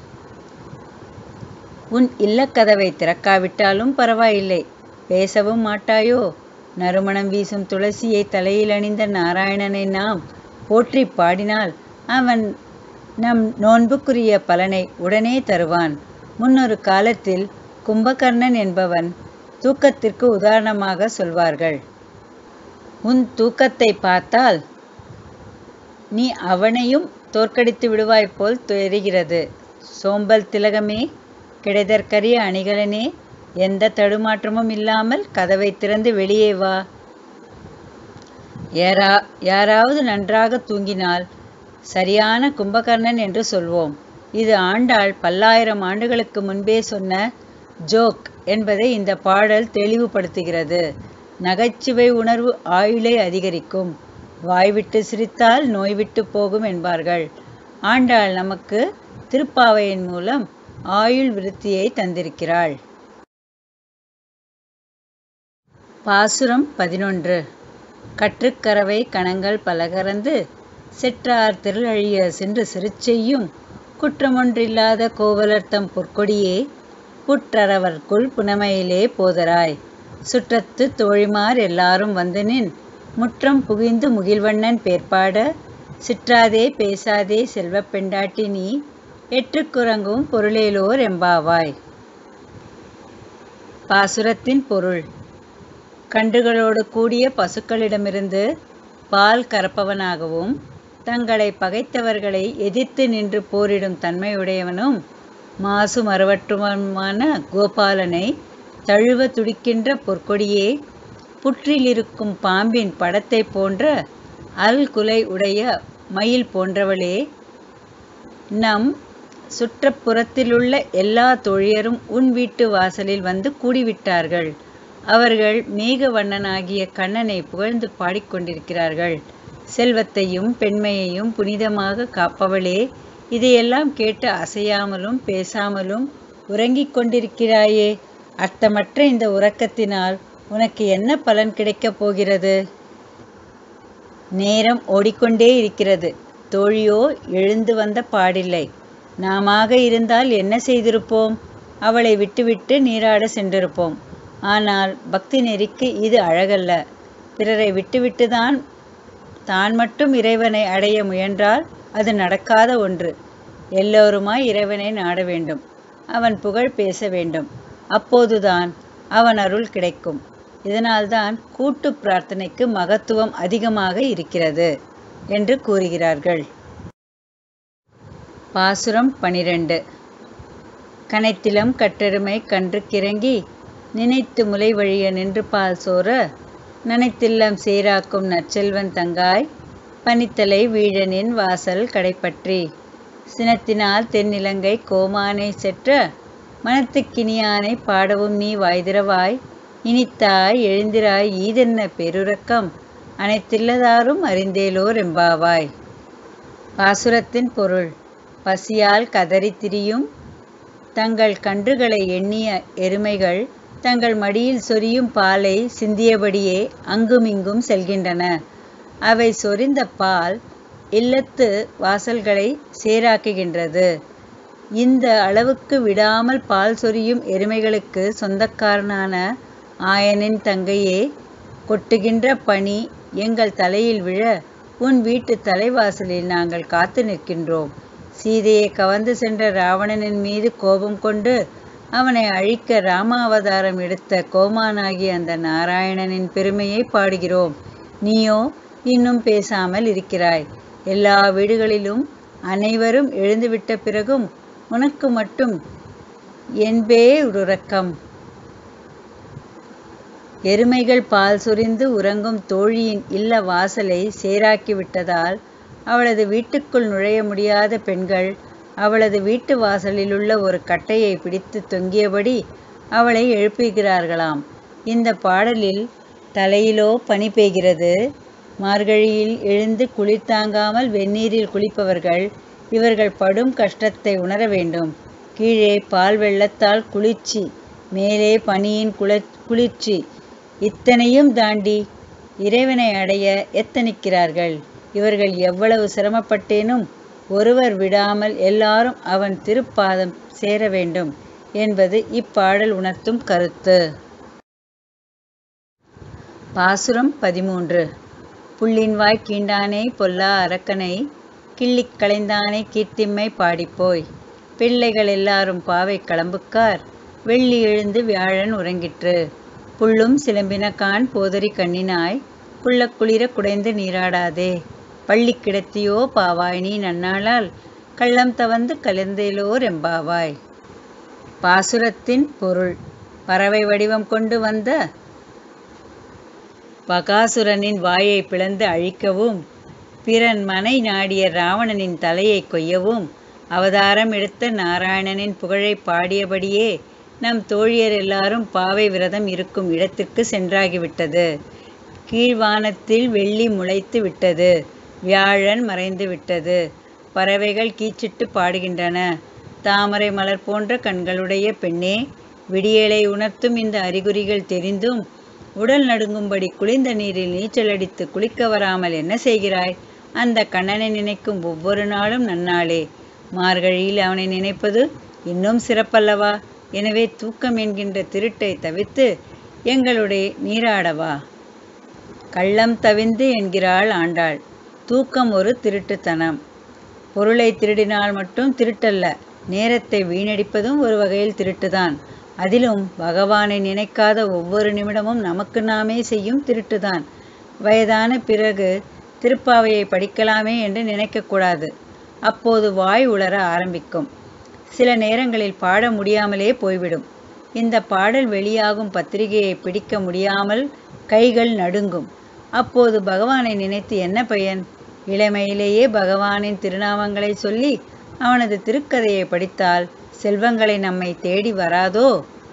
உன் இல்லக்கதவை திறக்காவிட்டாலும் பரவாயில்லை பேசவும் மாட்டாயோ நறுமணம் வீசும் துளசியை தலையில் அணிந்த நாராயணனை நாம் போற்றி பாடினால் அவன் நம் நோன்புக்குரிய பலனை உடனே தருவான் முன்னொரு காலத்தில் கும்பகர்ணன் என்பவன் தூக்கத்திற்கு உதாரணமாக சொல்வார்கள் உன் தூக்கத்தை பார்த்தால் நீ அவனையும் தோற்கடித்து விடுவாய் போல் தெரிகிறது சோம்பல் திலகமே கிடைதற்கரிய அணிகலனே எந்த தடுமாற்றமும் இல்லாமல் கதவை திறந்து வெளியே வா யாரா யாராவது நன்றாக தூங்கினால் சரியான கும்பகர்ணன் என்று சொல்வோம் இது ஆண்டாள் பல்லாயிரம் ஆண்டுகளுக்கு முன்பே சொன்ன ஜோக் என்பதை இந்த பாடல் தெளிவுபடுத்துகிறது நகைச்சுவை உணர்வு ஆயுளை அதிகரிக்கும் வாய்விட்டு சிரித்தால் நோய் விட்டு போகும் என்பார்கள் ஆண்டாள் நமக்கு திருப்பாவையின் மூலம் ஆயுள் விருத்தியை தந்திருக்கிறாள் பாசுரம் பதினொன்று கற்றுக்கரவை கணங்கள் பலகறந்து செற்றார் திருளழிய சென்று சிறுச்செய்யும் குற்றமொன்றில்லாத கோவலர்த்தம் பொற்கொடியே புற்றரவர்க்குள் புனமையிலே போதராய் சுற்றத்து தோழிமார் எல்லாரும் வந்து நின் முற்றம் புகிந்து முகில்வண்ணன் பேர்பாட சிற்றாதே பேசாதே செல்வப் பெண்டாட்டி நீ எற்றுக்குறங்கும் பொருளேலோர் எம்பாவாய் பாசுரத்தின் பொருள் கன்றுகளோடு கூடிய பசுக்களிடமிருந்து பால் கறப்பவனாகவும் தங்களை பகைத்தவர்களை எதிர்த்து நின்று போரிடும் தன்மையுடையவனும் மாசு மறுவற்றுமான கோபாலனை தழுவ துடிக்கின்ற பொற்கொடியே புற்றிலிருக்கும் பாம்பின் படத்தை போன்ற அல் குலை உடைய மயில் போன்றவளே நம் சுற்றப்புறத்திலுள்ள எல்லா தோழியரும் உன் வீட்டு வாசலில் வந்து கூடிவிட்டார்கள் அவர்கள் மேகவண்ணனாகிய கண்ணனை புகழ்ந்து பாடிக்கொண்டிருக்கிறார்கள் செல்வத்தையும் பெண்மையையும் புனிதமாக காப்பவளே இதையெல்லாம் கேட்டு அசையாமலும் பேசாமலும் உறங்கிக் கொண்டிருக்கிறாயே அர்த்தமற்ற இந்த உறக்கத்தினால் உனக்கு என்ன பலன் கிடைக்கப் போகிறது நேரம் ஓடிக்கொண்டே இருக்கிறது தோழியோ எழுந்து வந்த பாடில்லை நாமாக இருந்தால் என்ன செய்திருப்போம் அவளை விட்டுவிட்டு நீராட சென்றிருப்போம் ஆனால் பக்தி நெறிக்கு இது அழகல்ல பிறரை விட்டுவிட்டு தான் தான் மட்டும் இறைவனை அடைய முயன்றால் அது நடக்காத ஒன்று எல்லோருமாய் இறைவனை நாட வேண்டும் அவன் புகழ் பேச வேண்டும் அப்போதுதான் அவன் அருள் கிடைக்கும் இதனால்தான் கூட்டு பிரார்த்தனைக்கு மகத்துவம் அதிகமாக இருக்கிறது என்று கூறுகிறார்கள் பாசுரம் பனிரெண்டு கனைத்திலம் கட்டெருமை கன்று கிறங்கி நினைத்து முலை வழிய நின்று பால் சோர நனைத்தில்லம் சீராக்கும் நற்செல்வன் தங்காய் பனித்தலை வீழனின் வாசல் கடைப்பற்றி சினத்தினால் தென்னிலங்கை கோமானை செற்ற மனத்துக்கினியானை பாடவும் நீ வாய்திரவாய் இனித்தாய் எழுந்திராய் ஈதென்ன பெருரக்கம் அனைத்தில்லதாரும் அறிந்தேலோர் எம்பாவாய் பாசுரத்தின் பொருள் பசியால் கதறி திரியும் தங்கள் கன்றுகளை எண்ணிய எருமைகள் தங்கள் மடியில் சொரியும் பாலை சிந்தியபடியே அங்குமிங்கும் செல்கின்றன அவை சொரிந்த பால் இல்லத்து வாசல்களை சேராக்குகின்றது இந்த அளவுக்கு விடாமல் பால் சொரியும் எருமைகளுக்கு சொந்தக்காரனான ஆயனின் தங்கையே கொட்டுகின்ற பனி எங்கள் தலையில் விழ உன் வீட்டு தலைவாசலில் நாங்கள் காத்து நிற்கின்றோம் சீதையை கவர்ந்து சென்ற ராவணனின் மீது கோபம் கொண்டு அவனை அழிக்க ராமாவதாரம் எடுத்த கோமானாகிய அந்த நாராயணனின் பெருமையை பாடுகிறோம் நீயோ இன்னும் பேசாமல் இருக்கிறாய் எல்லா வீடுகளிலும் அனைவரும் எழுந்துவிட்ட பிறகும் உனக்கு மட்டும் என்பே உறக்கம் எருமைகள் பால் சொரிந்து உறங்கும் தோழியின் இல்ல வாசலை சேராக்கி விட்டதால் அவளது வீட்டுக்குள் நுழைய முடியாத பெண்கள் அவளது வீட்டு வாசலிலுள்ள ஒரு கட்டையை பிடித்து தொங்கியபடி அவளை எழுப்புகிறார்களாம் இந்த பாடலில் தலையிலோ பனி பெய்கிறது மார்கழியில் எழுந்து குளிர் தாங்காமல் வெந்நீரில் குளிப்பவர்கள் இவர்கள் படும் கஷ்டத்தை உணர வேண்டும் கீழே பால் வெள்ளத்தால் குளிர்ச்சி மேலே பனியின் குள குளிர்ச்சி இத்தனையும் தாண்டி இறைவனை அடைய எத்தனிக்கிறார்கள் இவர்கள் எவ்வளவு சிரமப்பட்டேனும் ஒருவர் விடாமல் எல்லாரும் அவன் திருப்பாதம் சேர வேண்டும் என்பது இப்பாடல் உணர்த்தும் கருத்து பாசுரம் பதிமூன்று புள்ளின்வாய் கீண்டானே பொல்லா அரக்கனை கிள்ளிக் களைந்தானே கீர்த்திம்மை பாடிப்போய் பிள்ளைகள் எல்லாரும் பாவை களம்புக்கார் வெள்ளி எழுந்து வியாழன் உறங்கிற்று புள்ளும் சிலம்பினக்கான் போதரி கண்ணினாய் குள்ளக்குளிர குடைந்து நீராடாதே பள்ளி கிடத்தியோ பாவாய் நீ நன்னாளால் கள்ளம் தவந்து கலந்தேலோர் எம்பாவாய் பாசுரத்தின் பொருள் பறவை வடிவம் கொண்டு வந்த பகாசுரனின் வாயை பிளந்து அழிக்கவும் பிறன் மனை நாடிய ராவணனின் தலையை கொய்யவும் அவதாரம் எடுத்த நாராயணனின் புகழை பாடியபடியே நம் தோழியர் எல்லாரும் பாவை விரதம் இருக்கும் இடத்திற்கு சென்றாகிவிட்டது கீழ்வானத்தில் வெள்ளி முளைத்து விட்டது வியாழன் மறைந்து விட்டது பறவைகள் கீச்சிட்டு பாடுகின்றன தாமரை மலர் போன்ற கண்களுடைய பெண்ணே விடியலை உணர்த்தும் இந்த அறிகுறிகள் தெரிந்தும் உடல் நடுங்கும்படி குளிர்ந்த நீரில் நீச்சலடித்து குளிக்க வராமல் என்ன செய்கிறாய் அந்த கண்ணனை நினைக்கும் ஒவ்வொரு நாளும் நன்னாளே மார்கழியில் அவனை நினைப்பது இன்னும் சிறப்பல்லவா எனவே தூக்கம் என்கின்ற திருட்டை தவிர்த்து எங்களுடைய நீராடவா கள்ளம் தவிந்து என்கிறாள் ஆண்டாள் தூக்கம் ஒரு திருட்டுத்தனம் பொருளை திருடினால் மட்டும் திருட்டல்ல நேரத்தை வீணடிப்பதும் ஒரு வகையில் திருட்டுதான் அதிலும் பகவானை நினைக்காத ஒவ்வொரு நிமிடமும் நமக்கு நாமே செய்யும் திருட்டுதான் வயதான பிறகு திருப்பாவையை படிக்கலாமே என்று நினைக்கக்கூடாது அப்போது வாய் உளர ஆரம்பிக்கும் சில நேரங்களில் பாட முடியாமலே போய்விடும் இந்த பாடல் வெளியாகும் பத்திரிகையை பிடிக்க முடியாமல் கைகள் நடுங்கும் அப்போது பகவானை நினைத்து என்ன பயன் இளமையிலேயே பகவானின் திருநாமங்களை சொல்லி அவனது திருக்கதையை படித்தால் செல்வங்களை நம்மை தேடி வராதோ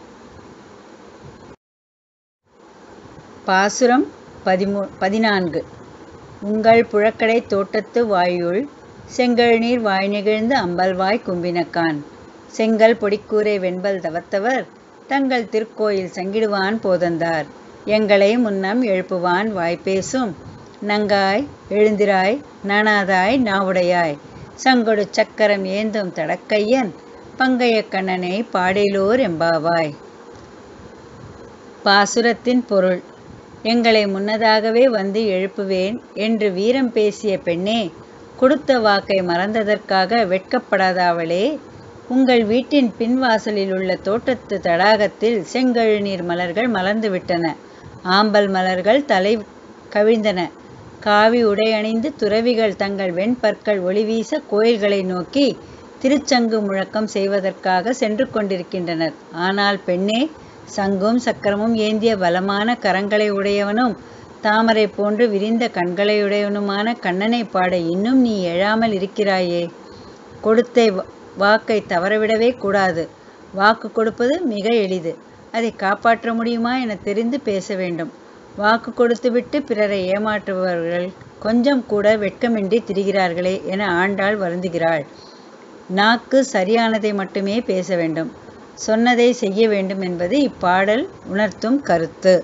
பாசுரம் பதிமூ பதினான்கு உங்கள் புழக்கடை தோட்டத்து வாயுள் செங்கல் நீர் வாய் நிகழ்ந்து அம்பல்வாய் கும்பினக்கான் செங்கல் பொடிக்கூரை வெண்பல் தவத்தவர் தங்கள் திருக்கோயில் சங்கிடுவான் போதந்தார் எங்களை முன்னம் எழுப்புவான் வாய்ப்பேசும் நங்காய் எழுந்திராய் நாணாதாய் நாவுடையாய் சங்கொடு சக்கரம் ஏந்தும் தடக்கையன் பங்கைய கண்ணனை பாடிலோர் எம்பாவாய் பாசுரத்தின் பொருள் எங்களை முன்னதாகவே வந்து எழுப்புவேன் என்று வீரம் பேசிய பெண்ணே கொடுத்த வாக்கை மறந்ததற்காக வெட்கப்படாதவளே உங்கள் வீட்டின் பின்வாசலில் உள்ள தோட்டத்து தடாகத்தில் செங்கழுநீர் மலர்கள் மலர்ந்துவிட்டன ஆம்பல் மலர்கள் தலை கவிழ்ந்தன காவி உடையணிந்து துறவிகள் தங்கள் வெண்பற்கள் ஒளிவீச கோயில்களை நோக்கி திருச்சங்கு முழக்கம் செய்வதற்காக சென்று கொண்டிருக்கின்றனர் ஆனால் பெண்ணே சங்கும் சக்கரமும் ஏந்திய பலமான கரங்களை உடையவனும் தாமரை போன்று விரிந்த கண்களையுடையவனுமான கண்ணனை பாட இன்னும் நீ எழாமல் இருக்கிறாயே கொடுத்த வாக்கை தவறவிடவே கூடாது வாக்கு கொடுப்பது மிக எளிது அதை காப்பாற்ற முடியுமா என தெரிந்து பேச வேண்டும் வாக்கு கொடுத்துவிட்டு பிறரை ஏமாற்றுபவர்கள் கொஞ்சம் கூட வெட்கமின்றி திரிகிறார்களே என ஆண்டாள் வருந்துகிறாள் நாக்கு சரியானதை மட்டுமே பேச வேண்டும் சொன்னதை செய்ய வேண்டும் என்பது இப்பாடல் உணர்த்தும் கருத்து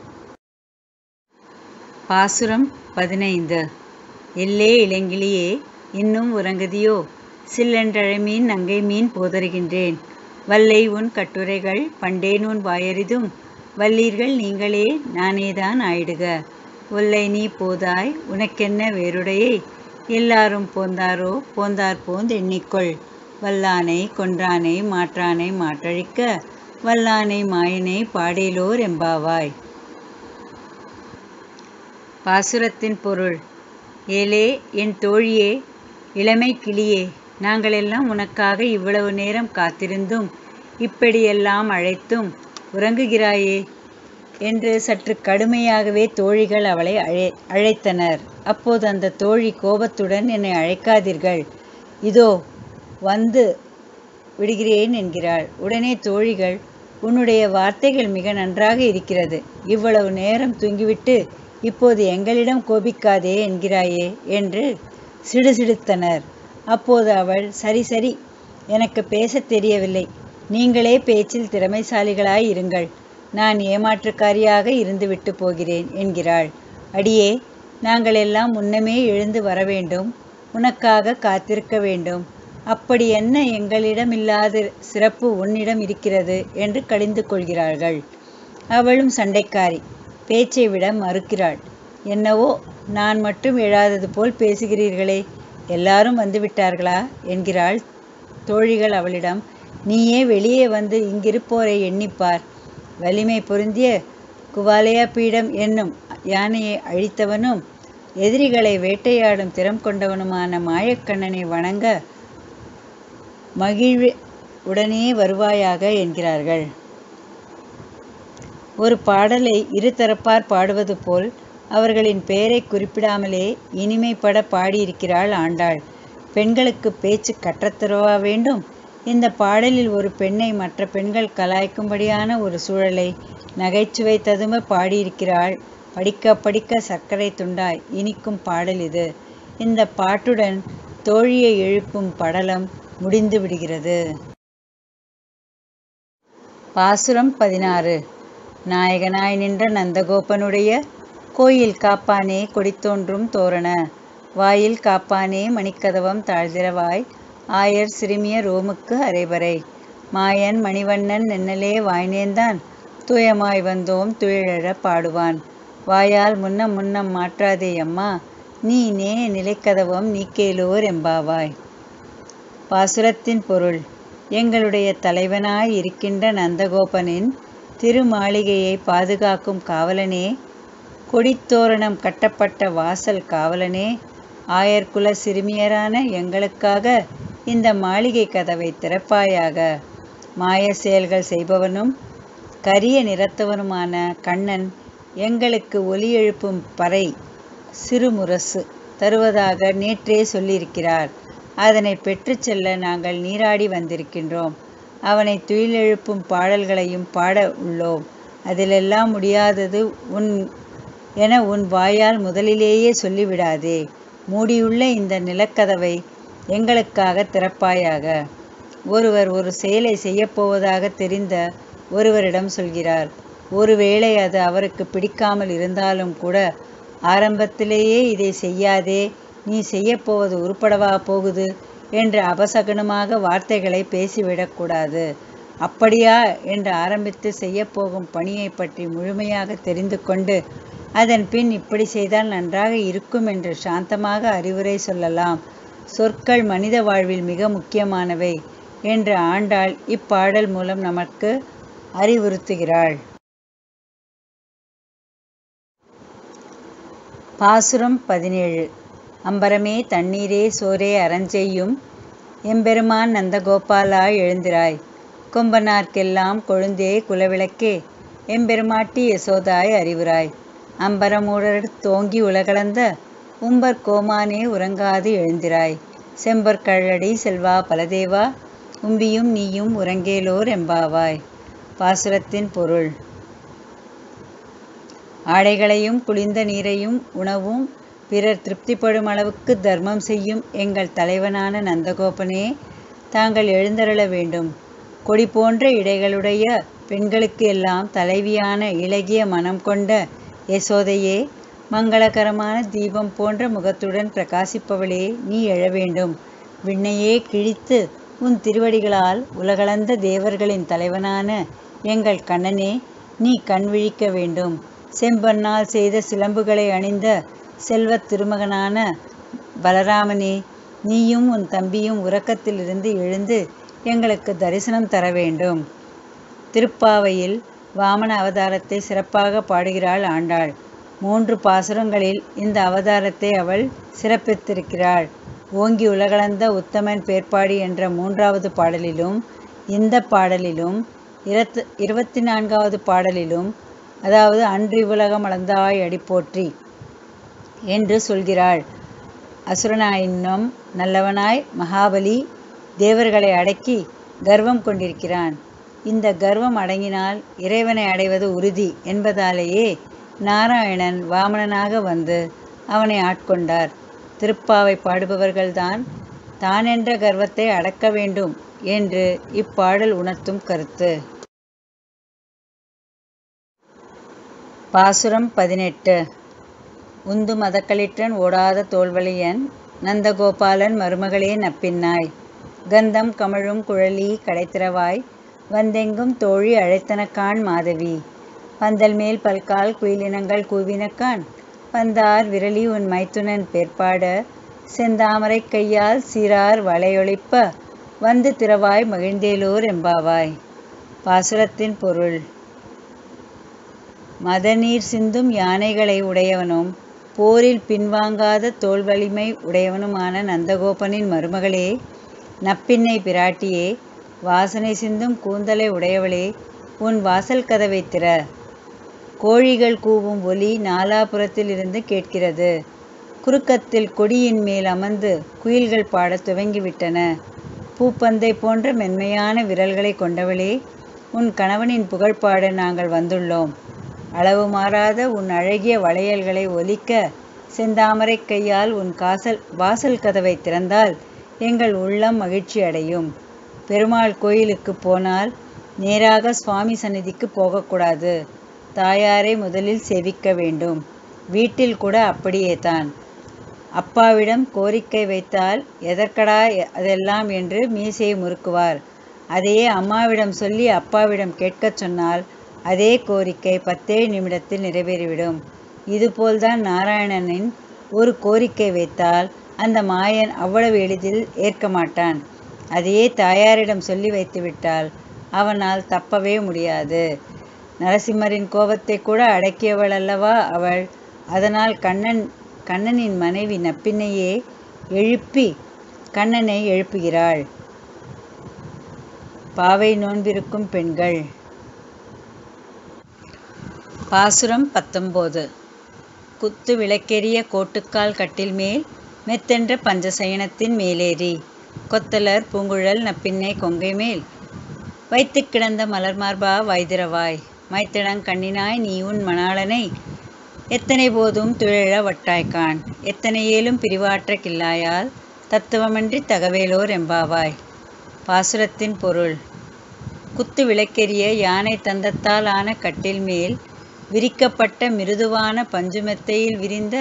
பாசுரம் பதினைந்து எல்லே இளங்கிளியே இன்னும் உறங்குதியோ சில்லென்றழைமீன் நங்கை மீன் போதருகின்றேன் வல்லை உன் கட்டுரைகள் பண்டேன் உன் வாயறிதும் வல்லீர்கள் நீங்களே நானேதான் ஆயிடுக ஒல்லை நீ போதாய் உனக்கென்ன வேறுடையை எல்லாரும் போந்தாரோ போந்தார் போந்து எண்ணிக்கொள் வல்லானை கொன்றானை மாற்றானை மாற்றழிக்க வல்லானை மாயனை பாடேலோர் எம்பாவாய் பாசுரத்தின் பொருள் ஏலே என் தோழியே இளமை கிளியே நாங்களெல்லாம் உனக்காக இவ்வளவு நேரம் காத்திருந்தும் இப்படியெல்லாம் அழைத்தும் உறங்குகிறாயே என்று சற்று கடுமையாகவே தோழிகள் அவளை அழை அழைத்தனர் அப்போது அந்த தோழி கோபத்துடன் என்னை அழைக்காதீர்கள் இதோ வந்து விடுகிறேன் என்கிறாள் உடனே தோழிகள் உன்னுடைய வார்த்தைகள் மிக நன்றாக இருக்கிறது இவ்வளவு நேரம் தூங்கிவிட்டு இப்போது எங்களிடம் கோபிக்காதே என்கிறாயே என்று சிடுசிடுத்தனர் அப்போது அவள் சரி சரி எனக்கு பேசத் தெரியவில்லை நீங்களே பேச்சில் திறமைசாலிகளாய் இருங்கள் நான் ஏமாற்றுக்காரியாக இருந்துவிட்டு போகிறேன் என்கிறாள் அடியே நாங்கள் எல்லாம் முன்னமே எழுந்து வர வேண்டும் உனக்காக காத்திருக்க வேண்டும் அப்படி என்ன எங்களிடமில்லாத சிறப்பு உன்னிடம் இருக்கிறது என்று கடிந்து கொள்கிறார்கள் அவளும் சண்டைக்காரி பேச்சை விட மறுக்கிறாள் என்னவோ நான் மட்டும் எழாதது போல் பேசுகிறீர்களே எல்லாரும் வந்துவிட்டார்களா என்கிறாள் தோழிகள் அவளிடம் நீயே வெளியே வந்து இங்கிருப்போரை எண்ணிப்பார் வலிமை பொருந்திய குவாலய பீடம் என்னும் யானையை அழித்தவனும் எதிரிகளை வேட்டையாடும் திறம் கொண்டவனுமான மாயக்கண்ணனை வணங்க மகிழ்வு உடனே வருவாயாக என்கிறார்கள் ஒரு பாடலை இருதரப்பார் பாடுவது போல் அவர்களின் பெயரை குறிப்பிடாமலே இனிமைப்பட பாடியிருக்கிறாள் ஆண்டாள் பெண்களுக்கு பேச்சு கற்றத்தரவா வேண்டும் இந்த பாடலில் ஒரு பெண்ணை மற்ற பெண்கள் கலாய்க்கும்படியான ஒரு சூழலை நகைச்சுவை ததும்ப பாடியிருக்கிறாள் படிக்க படிக்க சர்க்கரை துண்டாய் இனிக்கும் பாடல் இது இந்த பாட்டுடன் தோழியை எழுப்பும் படலம் முடிந்து விடுகிறது பாசுரம் பதினாறு நாயகனாய் நின்ற நந்தகோபனுடைய கோயில் காப்பானே கொடித்தோன்றும் தோரண வாயில் காப்பானே மணிக்கதவம் தாழ்திரவாய் ஆயர் சிறுமிய ரோமுக்கு அரைபறை மாயன் மணிவண்ணன் நென்னலே வாய்நேந்தான் தூயமாய் வந்தோம் துயிழழ பாடுவான் வாயால் முன்னம் முன்னம் மாற்றாதே அம்மா நீ நே நிலைக்கதவம் நீக்கேலோர் எம்பாவாய் பாசுரத்தின் பொருள் எங்களுடைய தலைவனாய் இருக்கின்ற நந்தகோபனின் திருமாளிகையை பாதுகாக்கும் காவலனே கொடித்தோரணம் கட்டப்பட்ட வாசல் காவலனே ஆயர்குல சிறுமியரான எங்களுக்காக இந்த மாளிகை கதவை திறப்பாயாக மாய செயல்கள் செய்பவனும் கரிய நிறத்தவனுமான கண்ணன் எங்களுக்கு ஒலி எழுப்பும் பறை சிறுமுரசு தருவதாக நேற்றே சொல்லியிருக்கிறார் அதனை பெற்றுச் செல்ல நாங்கள் நீராடி வந்திருக்கின்றோம் அவனை துயிலெழுப்பும் பாடல்களையும் பாட உள்ளோம் அதிலெல்லாம் முடியாதது உன் என உன் வாயால் முதலிலேயே சொல்லிவிடாதே மூடியுள்ள இந்த நிலக்கதவை எங்களுக்காக திறப்பாயாக ஒருவர் ஒரு செயலை செய்யப்போவதாக தெரிந்த ஒருவரிடம் சொல்கிறார் ஒருவேளை அது அவருக்கு பிடிக்காமல் இருந்தாலும் கூட ஆரம்பத்திலேயே இதை செய்யாதே நீ செய்யப்போவது உருப்படவா போகுது என்று அபசகனமாக வார்த்தைகளை பேசிவிடக்கூடாது அப்படியா என்று ஆரம்பித்து செய்யப்போகும் பணியை பற்றி முழுமையாக தெரிந்து கொண்டு அதன் பின் இப்படி செய்தால் நன்றாக இருக்கும் என்று சாந்தமாக அறிவுரை சொல்லலாம் சொற்கள் மனித வாழ்வில் மிக முக்கியமானவை என்று ஆண்டாள் இப்பாடல் மூலம் நமக்கு அறிவுறுத்துகிறாள் பாசுரம் பதினேழு அம்பரமே தண்ணீரே சோரே அறஞ்செய்யும் எம்பெருமான் நந்தகோபாலா எழுந்திராய் கொம்பனார்க்கெல்லாம் கொழுந்தே குலவிளக்கே எம்பெருமாட்டி யசோதாய் அறிவுராய் அம்பரமூடர் தோங்கி உலகளந்த உம்பர் கோமானே உறங்காது எழுந்திராய் செம்பற்கழடி செல்வா பலதேவா உம்பியும் நீயும் உறங்கேலோர் எம்பாவாய் பாசுரத்தின் பொருள் ஆடைகளையும் குளிர்ந்த நீரையும் உணவும் பிறர் திருப்திப்படும் அளவுக்கு தர்மம் செய்யும் எங்கள் தலைவனான நந்தகோபனே தாங்கள் எழுந்தருள வேண்டும் கொடி போன்ற இடைகளுடைய பெண்களுக்கு எல்லாம் தலைவியான இளகிய மனம் கொண்ட யசோதையே மங்களகரமான தீபம் போன்ற முகத்துடன் பிரகாசிப்பவளே நீ எழ வேண்டும் விண்ணையே கிழித்து உன் திருவடிகளால் உலகளந்த தேவர்களின் தலைவனான எங்கள் கண்ணனே நீ கண் விழிக்க வேண்டும் செம்பொன்னால் செய்த சிலம்புகளை அணிந்த செல்வத் திருமகனான பலராமனே நீயும் உன் தம்பியும் உறக்கத்திலிருந்து எழுந்து எங்களுக்கு தரிசனம் தர வேண்டும் திருப்பாவையில் வாமன அவதாரத்தை சிறப்பாக பாடுகிறாள் ஆண்டாள் மூன்று பாசுரங்களில் இந்த அவதாரத்தை அவள் சிறப்பித்திருக்கிறாள் ஓங்கி உலகளந்த உத்தமன் பேர்ப்பாடி என்ற மூன்றாவது பாடலிலும் இந்த பாடலிலும் இருபத்து இருபத்தி நான்காவது பாடலிலும் அதாவது அன்றி உலகம் அளந்தாய் அடி போற்றி என்று சொல்கிறாள் அசுரனாயினும் நல்லவனாய் மகாபலி தேவர்களை அடக்கி கர்வம் கொண்டிருக்கிறான் இந்த கர்வம் அடங்கினால் இறைவனை அடைவது உறுதி என்பதாலேயே நாராயணன் வாமனனாக வந்து அவனை ஆட்கொண்டார் திருப்பாவை பாடுபவர்கள்தான் தான் என்ற கர்வத்தை அடக்க வேண்டும் என்று இப்பாடல் உணர்த்தும் கருத்து பாசுரம் பதினெட்டு உந்து மதக்களிற்றன் ஓடாத தோல்வழியன் நந்தகோபாலன் மருமகளே நப்பின்னாய் கந்தம் கமழும் குழலி கடைத்திரவாய் வந்தெங்கும் தோழி அழைத்தனக்கான் மாதவி பந்தல் மேல் பல்கால் குயிலினங்கள் கூவினக்கான் பந்தார் விரலி உன் மைத்துனன் பேர்ப்பாட செந்தாமரை கையால் சீரார் வளையொழிப்ப வந்து திறவாய் மகிழ்ந்தேலோர் எம்பாவாய் பாசுரத்தின் பொருள் மதநீர் சிந்தும் யானைகளை உடையவனும் போரில் பின்வாங்காத தோல் வலிமை உடையவனுமான நந்தகோபனின் மருமகளே நப்பின்னை பிராட்டியே வாசனை சிந்தும் கூந்தலை உடையவளே உன் வாசல் கதவை திற கோழிகள் கூவும் ஒலி நாலாபுரத்தில் இருந்து கேட்கிறது குறுக்கத்தில் கொடியின் மேல் அமர்ந்து குயில்கள் பாடத் துவங்கிவிட்டன பூப்பந்தை போன்ற மென்மையான விரல்களை கொண்டவளே உன் கணவனின் புகழ்பாட நாங்கள் வந்துள்ளோம் அளவு மாறாத உன் அழகிய வளையல்களை ஒலிக்க செந்தாமரை கையால் உன் காசல் வாசல் கதவை திறந்தால் எங்கள் உள்ளம் மகிழ்ச்சி அடையும் பெருமாள் கோயிலுக்கு போனால் நேராக சுவாமி சந்நிதிக்கு போகக்கூடாது தாயாரை முதலில் செவிக்க வேண்டும் வீட்டில் கூட அப்படியே தான் அப்பாவிடம் கோரிக்கை வைத்தால் எதற்கடா அதெல்லாம் என்று மீசையை முறுக்குவார் அதையே அம்மாவிடம் சொல்லி அப்பாவிடம் கேட்கச் சொன்னால் அதே கோரிக்கை பத்தே நிமிடத்தில் நிறைவேறிவிடும் இதுபோல்தான் நாராயணனின் ஒரு கோரிக்கை வைத்தால் அந்த மாயன் அவ்வளவு எளிதில் ஏற்க மாட்டான் அதையே தாயாரிடம் சொல்லி வைத்துவிட்டால் அவனால் தப்பவே முடியாது நரசிம்மரின் கோபத்தை கூட அடக்கியவள் அல்லவா அவள் அதனால் கண்ணன் கண்ணனின் மனைவி நப்பின்னையே எழுப்பி கண்ணனை எழுப்புகிறாள் பாவை நோன்பிருக்கும் பெண்கள் பாசுரம் பத்தொம்போது குத்து விளக்கெரிய கோட்டுக்கால் கட்டில் மேல் மெத்தென்ற பஞ்சசயனத்தின் மேலேறி கொத்தலர் பூங்குழல் நப்பின்னை கொங்கை மேல் வைத்து கிடந்த மலர் மார்பா வைதிரவாய் மைத்திடங் கண்ணினாய் நீ உன் மணாளனை எத்தனை போதும் துழழ வட்டாய்க்கான் எத்தனை ஏலும் பிரிவாற்ற கில்லாயால் தத்துவமன்றி தகவேலோர் எம்பாவாய் பாசுரத்தின் பொருள் குத்து விளக்கெரிய யானை தந்தத்தால் ஆன கட்டில் மேல் விரிக்கப்பட்ட மிருதுவான பஞ்சுமெத்தையில் விரிந்த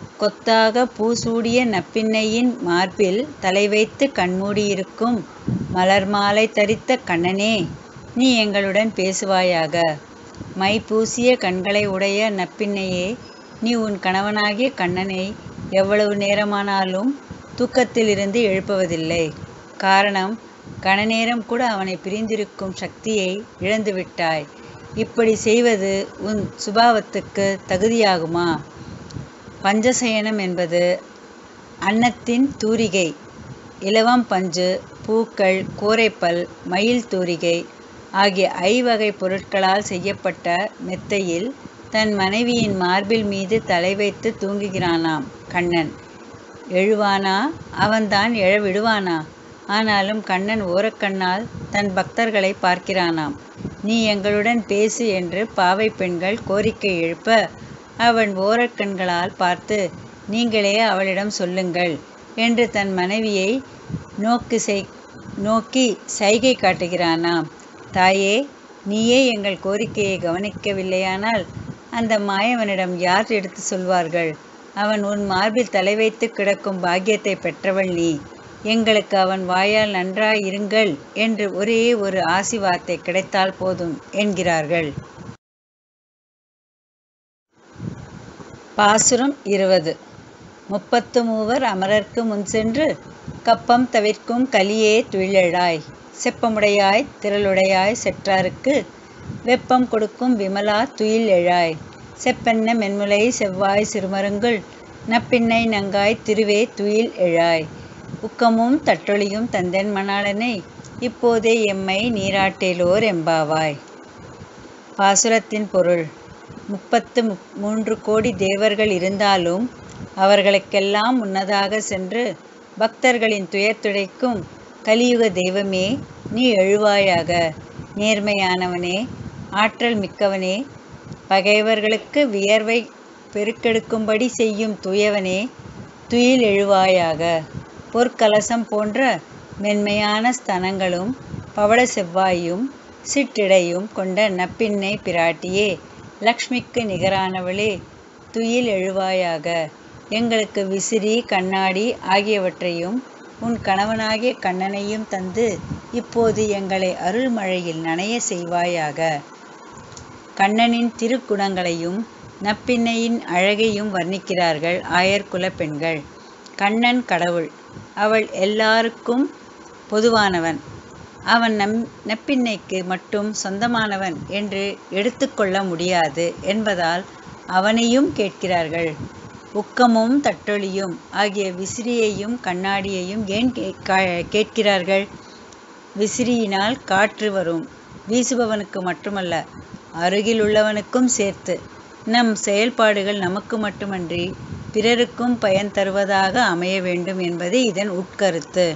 கொத்தாக பூசூடிய நப்பின்னையின் மார்பில் தலை வைத்து கண்மூடியிருக்கும் மலர் மாலை தரித்த கண்ணனே நீ எங்களுடன் பேசுவாயாக மை பூசிய கண்களை உடைய நப்பின்னையே நீ உன் கணவனாகிய கண்ணனை எவ்வளவு நேரமானாலும் தூக்கத்திலிருந்து எழுப்புவதில்லை காரணம் கணநேரம் கூட அவனை பிரிந்திருக்கும் சக்தியை இழந்துவிட்டாய் இப்படி செய்வது உன் சுபாவத்துக்கு தகுதியாகுமா பஞ்சசயனம் என்பது அன்னத்தின் தூரிகை இலவம் பஞ்சு பூக்கள் கோரைப்பல் மயில் தூரிகை ஆகிய ஐவகை பொருட்களால் செய்யப்பட்ட மெத்தையில் தன் மனைவியின் மார்பில் மீது தலை வைத்து தூங்குகிறானாம் கண்ணன் எழுவானா அவன்தான் எழ விடுவானா ஆனாலும் கண்ணன் ஓரக்கண்ணால் தன் பக்தர்களை பார்க்கிறானாம் நீ எங்களுடன் பேசு என்று பாவை பெண்கள் கோரிக்கை எழுப்ப அவன் ஓரக்கண்களால் பார்த்து நீங்களே அவளிடம் சொல்லுங்கள் என்று தன் மனைவியை நோக்கு செய் நோக்கி சைகை காட்டுகிறானாம் தாயே நீயே எங்கள் கோரிக்கையை கவனிக்கவில்லையானால் அந்த மாயவனிடம் யார் எடுத்து சொல்வார்கள் அவன் உன் மார்பில் தலை வைத்து கிடக்கும் பாக்கியத்தை பெற்றவள் நீ எங்களுக்கு அவன் வாயால் நன்றாய் இருங்கள் என்று ஒரே ஒரு ஆசி வார்த்தை கிடைத்தால் போதும் என்கிறார்கள் பாசுரம் இருபது முப்பத்து மூவர் அமரர்க்கு முன் சென்று கப்பம் தவிர்க்கும் கலியே துயிலழாய் செப்பமுடையாய் திரளுடையாய் செற்றாருக்கு வெப்பம் கொடுக்கும் விமலா துயில் எழாய் செப்பென்ன மென்முலை செவ்வாய் சிறுமருங்குள் நப்பின்னை நங்காய் திருவே துயில் எழாய் உக்கமும் தட்டொழியும் தந்தன் மணாளனை இப்போதே எம்மை நீராட்டேலோர் எம்பாவாய் பாசுரத்தின் பொருள் முப்பத்து மூன்று கோடி தேவர்கள் இருந்தாலும் அவர்களுக்கெல்லாம் முன்னதாக சென்று பக்தர்களின் துயர் துடைக்கும் கலியுக தெய்வமே நீ எழுவாயாக நேர்மையானவனே ஆற்றல் மிக்கவனே பகைவர்களுக்கு வியர்வை பெருக்கெடுக்கும்படி செய்யும் தூயவனே துயில் எழுவாயாக பொற்கலசம் போன்ற மென்மையான ஸ்தனங்களும் பவள செவ்வாயும் சிற்றிடையும் கொண்ட நப்பின்னை பிராட்டியே லக்ஷ்மிக்கு நிகரானவளே துயில் எழுவாயாக எங்களுக்கு விசிறி கண்ணாடி ஆகியவற்றையும் உன் கணவனாகிய கண்ணனையும் தந்து இப்போது எங்களை அருள்மழையில் நனைய செய்வாயாக கண்ணனின் திருக்குணங்களையும் நப்பின்னையின் அழகையும் வர்ணிக்கிறார்கள் ஆயர்குல பெண்கள் கண்ணன் கடவுள் அவள் எல்லாருக்கும் பொதுவானவன் அவன் நம் நப்பின்னைக்கு மட்டும் சொந்தமானவன் என்று எடுத்துக்கொள்ள முடியாது என்பதால் அவனையும் கேட்கிறார்கள் உக்கமும் தட்டொழியும் ஆகிய விசிறியையும் கண்ணாடியையும் ஏன் கேட்கிறார்கள் விசிறியினால் காற்று வரும் வீசுபவனுக்கு மட்டுமல்ல அருகில் உள்ளவனுக்கும் சேர்த்து நம் செயல்பாடுகள் நமக்கு மட்டுமன்றி பிறருக்கும் பயன் தருவதாக அமைய வேண்டும் என்பது இதன் உட்கருத்து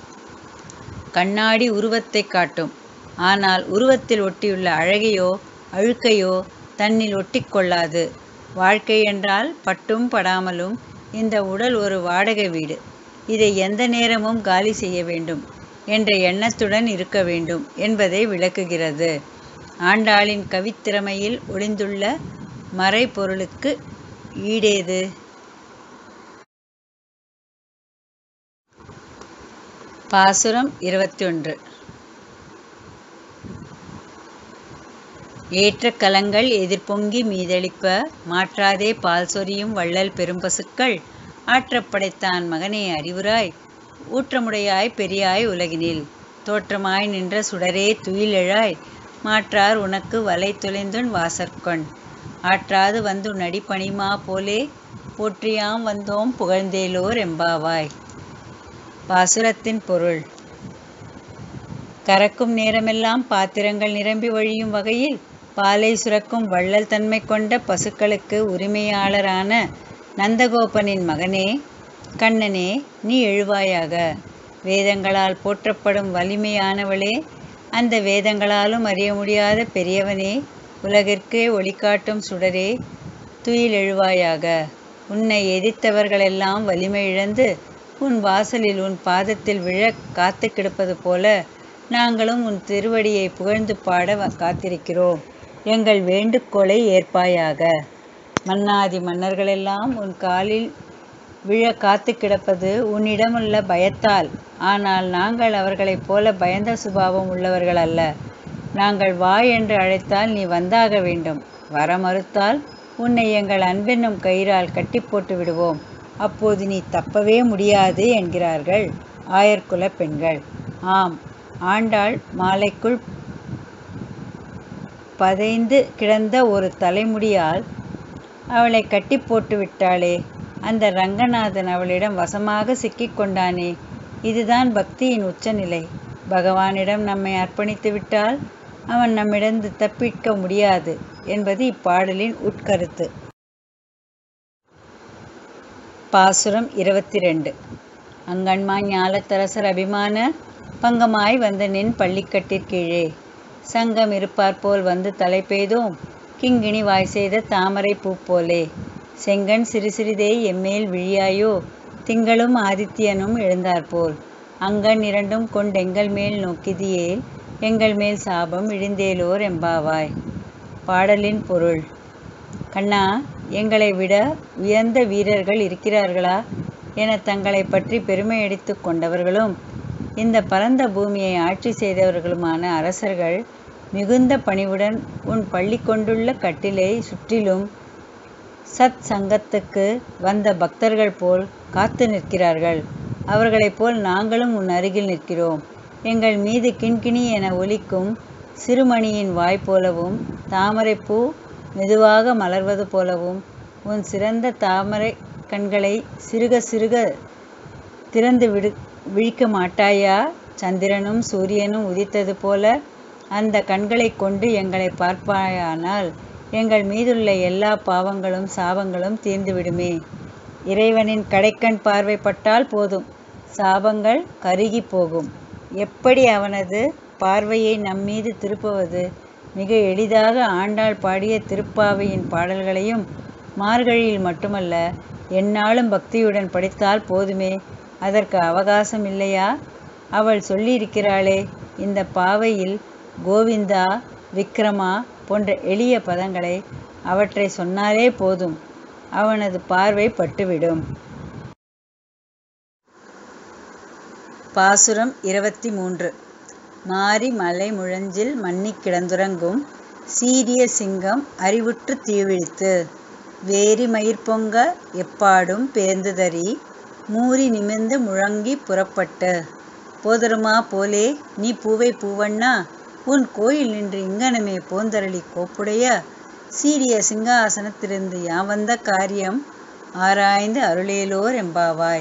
கண்ணாடி உருவத்தை காட்டும் ஆனால் உருவத்தில் ஒட்டியுள்ள அழகையோ அழுக்கையோ தன்னில் ஒட்டிக்கொள்ளாது வாழ்க்கை என்றால் பட்டும் படாமலும் இந்த உடல் ஒரு வாடகை வீடு இதை எந்த நேரமும் காலி செய்ய வேண்டும் என்ற எண்ணத்துடன் இருக்க வேண்டும் என்பதை விளக்குகிறது ஆண்டாளின் கவித்திறமையில் ஒளிந்துள்ள மறைபொருளுக்கு ஈடேது பாசுரம் இருபத்தி ஒன்று ஏற்ற கலங்கள் எதிர்பொங்கி மீதளிப்ப மாற்றாதே பால் சொரியும் வள்ளல் பெரும்பசுக்கள் ஆற்றப்படைத்தான் மகனே அறிவுராய் ஊற்றமுடையாய் பெரியாய் உலகினில் தோற்றமாய் நின்ற சுடரே துயிலெழாய் மாற்றார் உனக்கு வலை துளைந்துன் வாசற்கொண் ஆற்றாது வந்து நடிப்பணிமா போலே போற்றியாம் வந்தோம் புகழ்ந்தேலோர் எம்பாவாய் பாசுரத்தின் பொருள் கறக்கும் நேரமெல்லாம் பாத்திரங்கள் நிரம்பி வழியும் வகையில் பாலை சுரக்கும் வள்ளல் தன்மை கொண்ட பசுக்களுக்கு உரிமையாளரான நந்தகோபனின் மகனே கண்ணனே நீ எழுவாயாக வேதங்களால் போற்றப்படும் வலிமையானவளே அந்த வேதங்களாலும் அறிய முடியாத பெரியவனே உலகிற்கே ஒளிகாட்டும் சுடரே துயில் எழுவாயாக உன்னை எதிர்த்தவர்களெல்லாம் வலிமை இழந்து உன் வாசலில் உன் பாதத்தில் விழ காத்து கிடப்பது போல நாங்களும் உன் திருவடியை புகழ்ந்து பாட காத்திருக்கிறோம் எங்கள் வேண்டுகோளை ஏற்பாயாக மன்னாதி மன்னர்களெல்லாம் உன் காலில் விழ காத்து கிடப்பது உன்னிடமுள்ள பயத்தால் ஆனால் நாங்கள் அவர்களைப் போல பயந்த சுபாவம் உள்ளவர்கள் அல்ல நாங்கள் வா என்று அழைத்தால் நீ வந்தாக வேண்டும் வர மறுத்தால் உன்னை எங்கள் அன்பென்னும் கயிறால் கட்டி போட்டு விடுவோம் அப்போது நீ தப்பவே முடியாது என்கிறார்கள் ஆயர்குல பெண்கள் ஆம் ஆண்டாள் மாலைக்குள் பதைந்து கிடந்த ஒரு தலைமுடியால் அவளை கட்டி போட்டு விட்டாளே அந்த ரங்கநாதன் அவளிடம் வசமாக சிக்கிக் கொண்டானே இதுதான் பக்தியின் உச்சநிலை பகவானிடம் நம்மை அர்ப்பணித்து விட்டால் அவன் நம்மிடந்து தப்பிக்க முடியாது என்பது இப்பாடலின் உட்கருத்து பாசுரம் இருபத்தி ரெண்டு அங்கன்மா ஞாலத்தரசர் அபிமான பங்கமாய் வந்த நின் பள்ளிக்கட்டிற்கீழே சங்கம் இருப்பார் போல் வந்து தலை பெய்தோம் கிங்கிணி வாய் செய்த தாமரை பூ போலே செங்கன் சிறு சிறிதே எம்மேல் விழியாயோ திங்களும் ஆதித்யனும் எழுந்தாற்போல் அங்கன் இரண்டும் கொண்டெங்கள் மேல் நோக்கிதியேல் எங்கள் மேல் சாபம் இழிந்தேலோர் எம்பாவாய் பாடலின் பொருள் கண்ணா எங்களை விட உயர்ந்த வீரர்கள் இருக்கிறார்களா என தங்களை பற்றி பெருமையடித்து கொண்டவர்களும் இந்த பரந்த பூமியை ஆட்சி செய்தவர்களுமான அரசர்கள் மிகுந்த பணிவுடன் உன் பள்ளி கொண்டுள்ள கட்டிலை சுற்றிலும் சத் சங்கத்துக்கு வந்த பக்தர்கள் போல் காத்து நிற்கிறார்கள் அவர்களைப் போல் நாங்களும் உன் அருகில் நிற்கிறோம் எங்கள் மீது கிண்கிணி என ஒலிக்கும் சிறுமணியின் வாய் போலவும் தாமரைப்பூ மெதுவாக மலர்வது போலவும் உன் சிறந்த தாமரை கண்களை சிறுக சிறுக திறந்து விடு விழிக்க மாட்டாயா சந்திரனும் சூரியனும் உதித்தது போல அந்த கண்களை கொண்டு எங்களை பார்ப்பாயானால் எங்கள் மீதுள்ள எல்லா பாவங்களும் சாபங்களும் தீர்ந்துவிடுமே இறைவனின் கடைக்கண் பார்வைப்பட்டால் போதும் சாபங்கள் கருகி போகும் எப்படி அவனது பார்வையை நம்மீது திருப்புவது மிக எளிதாக ஆண்டாள் பாடிய திருப்பாவையின் பாடல்களையும் மார்கழியில் மட்டுமல்ல எந்நாளும் பக்தியுடன் படித்தால் போதுமே அதற்கு அவகாசம் இல்லையா அவள் சொல்லியிருக்கிறாளே இந்த பாவையில் கோவிந்தா விக்ரமா போன்ற எளிய பதங்களை அவற்றை சொன்னாலே போதும் அவனது பார்வை பட்டுவிடும் பாசுரம் இருபத்தி மூன்று மாரி மலை முழஞ்சில் மன்னி கிடந்துறங்கும் சீரிய சிங்கம் அறிவுற்று தீவிழித்து வேரி மயிர் பொங்க எப்பாடும் பேர்ந்துதறி மூறி நிமிர்ந்து முழங்கி புறப்பட்டு போதருமா போலே நீ பூவை பூவண்ணா உன் கோயில் நின்று இங்கனமே போந்தரளி கோப்புடைய சீரிய சிங்காசனத்திலிருந்து யாம் வந்த காரியம் ஆராய்ந்து அருளேலோர் எம்பாவாய்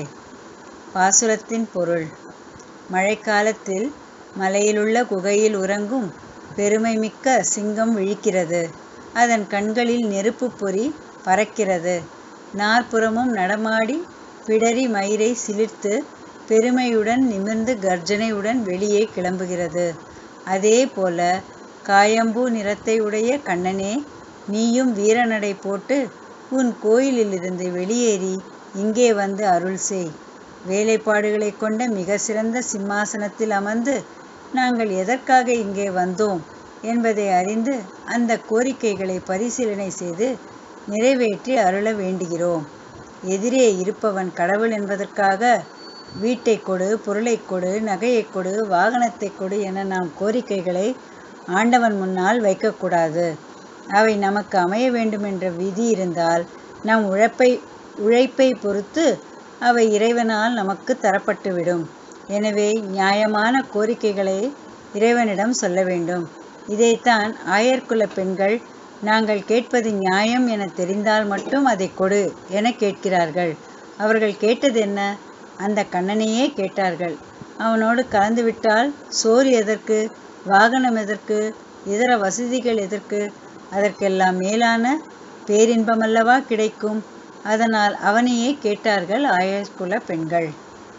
பாசுரத்தின் பொருள் மழைக்காலத்தில் மலையிலுள்ள குகையில் உறங்கும் பெருமைமிக்க சிங்கம் விழிக்கிறது அதன் கண்களில் நெருப்பு பொறி பறக்கிறது நாற்புறமும் நடமாடி பிடரி மயிரை சிலிர்த்து பெருமையுடன் நிமிர்ந்து கர்ஜனையுடன் வெளியே கிளம்புகிறது அதே போல காயம்பூ நிறத்தை உடைய கண்ணனே நீயும் வீரநடை போட்டு உன் கோயிலிலிருந்து வெளியேறி இங்கே வந்து அருள் செய் வேலைப்பாடுகளை கொண்ட மிக சிறந்த சிம்மாசனத்தில் அமர்ந்து நாங்கள் எதற்காக இங்கே வந்தோம் என்பதை அறிந்து அந்த கோரிக்கைகளை பரிசீலனை செய்து நிறைவேற்றி அருள வேண்டுகிறோம் எதிரே இருப்பவன் கடவுள் என்பதற்காக வீட்டை கொடு பொருளை கொடு நகையை கொடு வாகனத்தை கொடு என நாம் கோரிக்கைகளை ஆண்டவன் முன்னால் வைக்கக்கூடாது அவை நமக்கு அமைய வேண்டுமென்ற விதி இருந்தால் நம் உழைப்பை உழைப்பை பொறுத்து அவை இறைவனால் நமக்கு தரப்பட்டுவிடும் எனவே நியாயமான கோரிக்கைகளை இறைவனிடம் சொல்ல வேண்டும் இதைத்தான் ஆயர்குல பெண்கள் நாங்கள் கேட்பது நியாயம் என தெரிந்தால் மட்டும் அதை கொடு என கேட்கிறார்கள் அவர்கள் கேட்டது என்ன அந்த கண்ணனையே கேட்டார்கள் அவனோடு கலந்துவிட்டால் சோறு எதற்கு வாகனம் எதற்கு இதர வசதிகள் எதற்கு அதற்கெல்லாம் மேலான பேரின்பமல்லவா கிடைக்கும் அதனால் அவனையே கேட்டார்கள் ஆயர்குல பெண்கள்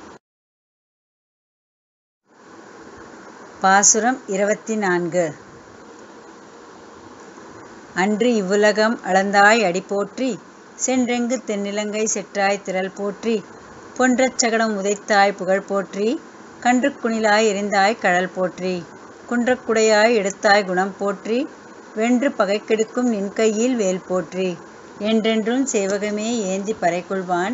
பாசுரம் இருபத்தி நான்கு அன்று இவ்வுலகம் அளந்தாய் அடி போற்றி சென்றெங்கு தென்னிலங்கை செற்றாய் திரள் போற்றி பொன்றச் சகடம் உதைத்தாய் புகழ் போற்றி கன்று குணிலாய் எரிந்தாய் கழல் போற்றி குன்றக்குடையாய் எடுத்தாய் குணம் போற்றி வென்று பகை கெடுக்கும் நின் கையில் வேல் போற்றி என்றென்றும் சேவகமே ஏந்தி பறைகொள்வான்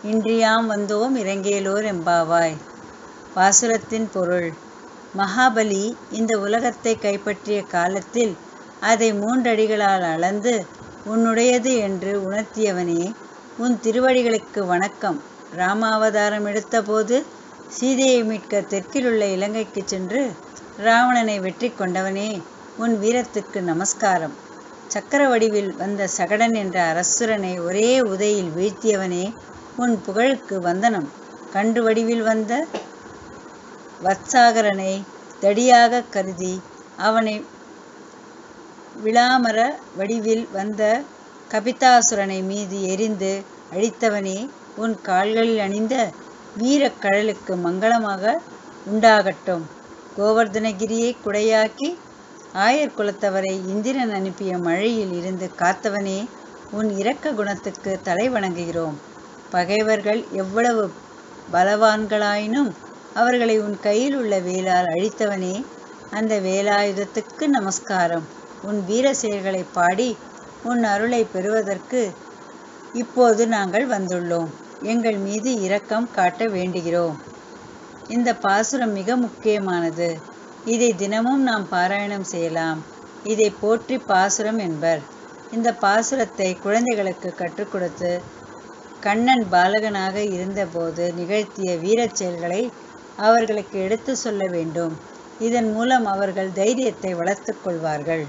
இன்றியாம் வந்தோம் இறங்கேலோர் எம்பாவாய் பாசுரத்தின் பொருள் மகாபலி இந்த உலகத்தை கைப்பற்றிய காலத்தில் அதை மூன்றடிகளால் அளந்து உன்னுடையது என்று உணர்த்தியவனே உன் திருவடிகளுக்கு வணக்கம் ராமாவதாரம் எடுத்தபோது சீதையை மீட்க தெற்கிலுள்ள இலங்கைக்கு சென்று ராவணனை வெற்றி கொண்டவனே உன் வீரத்துக்கு நமஸ்காரம் சக்கர வடிவில் வந்த சகடன் என்ற அரசுரனை ஒரே உதையில் வீழ்த்தியவனே உன் புகழுக்கு வந்தனம் கண்டு வடிவில் வந்த வத்சாகரனை தடியாக கருதி அவனை விளாமர வடிவில் வந்த கபிதாசுரனை மீது எரிந்து அழித்தவனே உன் கால்களில் அணிந்த வீரக் கழலுக்கு மங்களமாக உண்டாகட்டும் கோவர்தனகிரியை குடையாக்கி ஆயர் குலத்தவரை இந்திரன் அனுப்பிய மழையில் இருந்து காத்தவனே உன் இரக்க குணத்துக்கு தலை வணங்குகிறோம் பகைவர்கள் எவ்வளவு பலவான்களாயினும் அவர்களை உன் கையில் உள்ள வேலால் அழித்தவனே அந்த வேலாயுதத்துக்கு நமஸ்காரம் உன் வீர செயல்களை பாடி உன் அருளை பெறுவதற்கு இப்போது நாங்கள் வந்துள்ளோம் எங்கள் மீது இரக்கம் காட்ட வேண்டுகிறோம் இந்த பாசுரம் மிக முக்கியமானது இதை தினமும் நாம் பாராயணம் செய்யலாம் இதை போற்றி பாசுரம் என்பர் இந்த பாசுரத்தை குழந்தைகளுக்கு கற்றுக் கொடுத்து கண்ணன் பாலகனாக இருந்தபோது நிகழ்த்திய வீரச் செயல்களை அவர்களுக்கு எடுத்து சொல்ல வேண்டும் இதன் மூலம் அவர்கள் தைரியத்தை வளர்த்துக் கொள்வார்கள்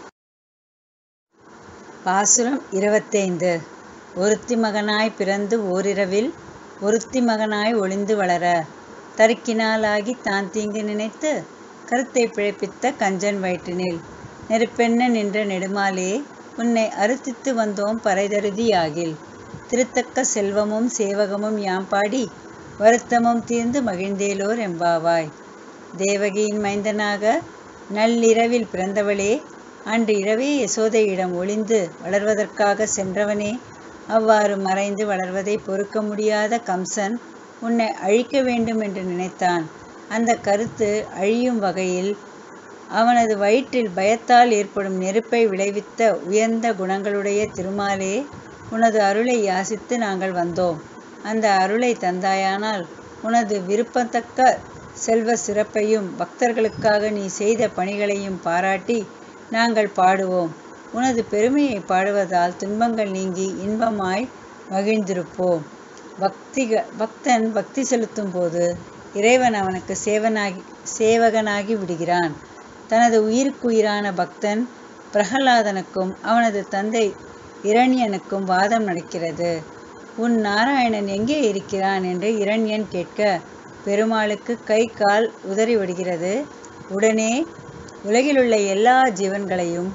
பாசுரம் இருபத்தைந்து ஒருத்தி மகனாய் பிறந்து ஓரிரவில் ஒருத்தி மகனாய் ஒளிந்து வளர தருக்கினாலாகி தான் தீங்கு நினைத்து கருத்தை பிழைப்பித்த கஞ்சன் வயிற்றினில் நெருப்பெண்ண நின்ற நெடுமாலே உன்னை அறுத்தித்து வந்தோம் பறைதருதியாகில் திருத்தக்க செல்வமும் சேவகமும் யாம் பாடி வருத்தமும் தீர்ந்து மகிழ்ந்தேலோர் எம்பாவாய் தேவகியின் மைந்தனாக நள்ளிரவில் பிறந்தவளே அன்று இரவே யசோதையிடம் ஒளிந்து வளர்வதற்காக சென்றவனே அவ்வாறு மறைந்து வளர்வதை பொறுக்க முடியாத கம்சன் உன்னை அழிக்க வேண்டும் என்று நினைத்தான் அந்த கருத்து அழியும் வகையில் அவனது வயிற்றில் பயத்தால் ஏற்படும் நெருப்பை விளைவித்த உயர்ந்த குணங்களுடைய திருமாலே உனது அருளை யாசித்து நாங்கள் வந்தோம் அந்த அருளை தந்தாயானால் உனது விருப்பத்தக்க செல்வ சிறப்பையும் பக்தர்களுக்காக நீ செய்த பணிகளையும் பாராட்டி நாங்கள் பாடுவோம் உனது பெருமையை பாடுவதால் துன்பங்கள் நீங்கி இன்பமாய் மகிழ்ந்திருப்போம் பக்திக பக்தன் பக்தி செலுத்தும் போது இறைவன் அவனுக்கு சேவனாகி சேவகனாகி விடுகிறான் தனது உயிருக்குயிரான பக்தன் பிரகலாதனுக்கும் அவனது தந்தை இரணியனுக்கும் வாதம் நடக்கிறது உன் நாராயணன் எங்கே இருக்கிறான் என்று இரண்யன் கேட்க பெருமாளுக்கு கை கால் உதறி விடுகிறது உடனே உலகிலுள்ள எல்லா ஜீவன்களையும்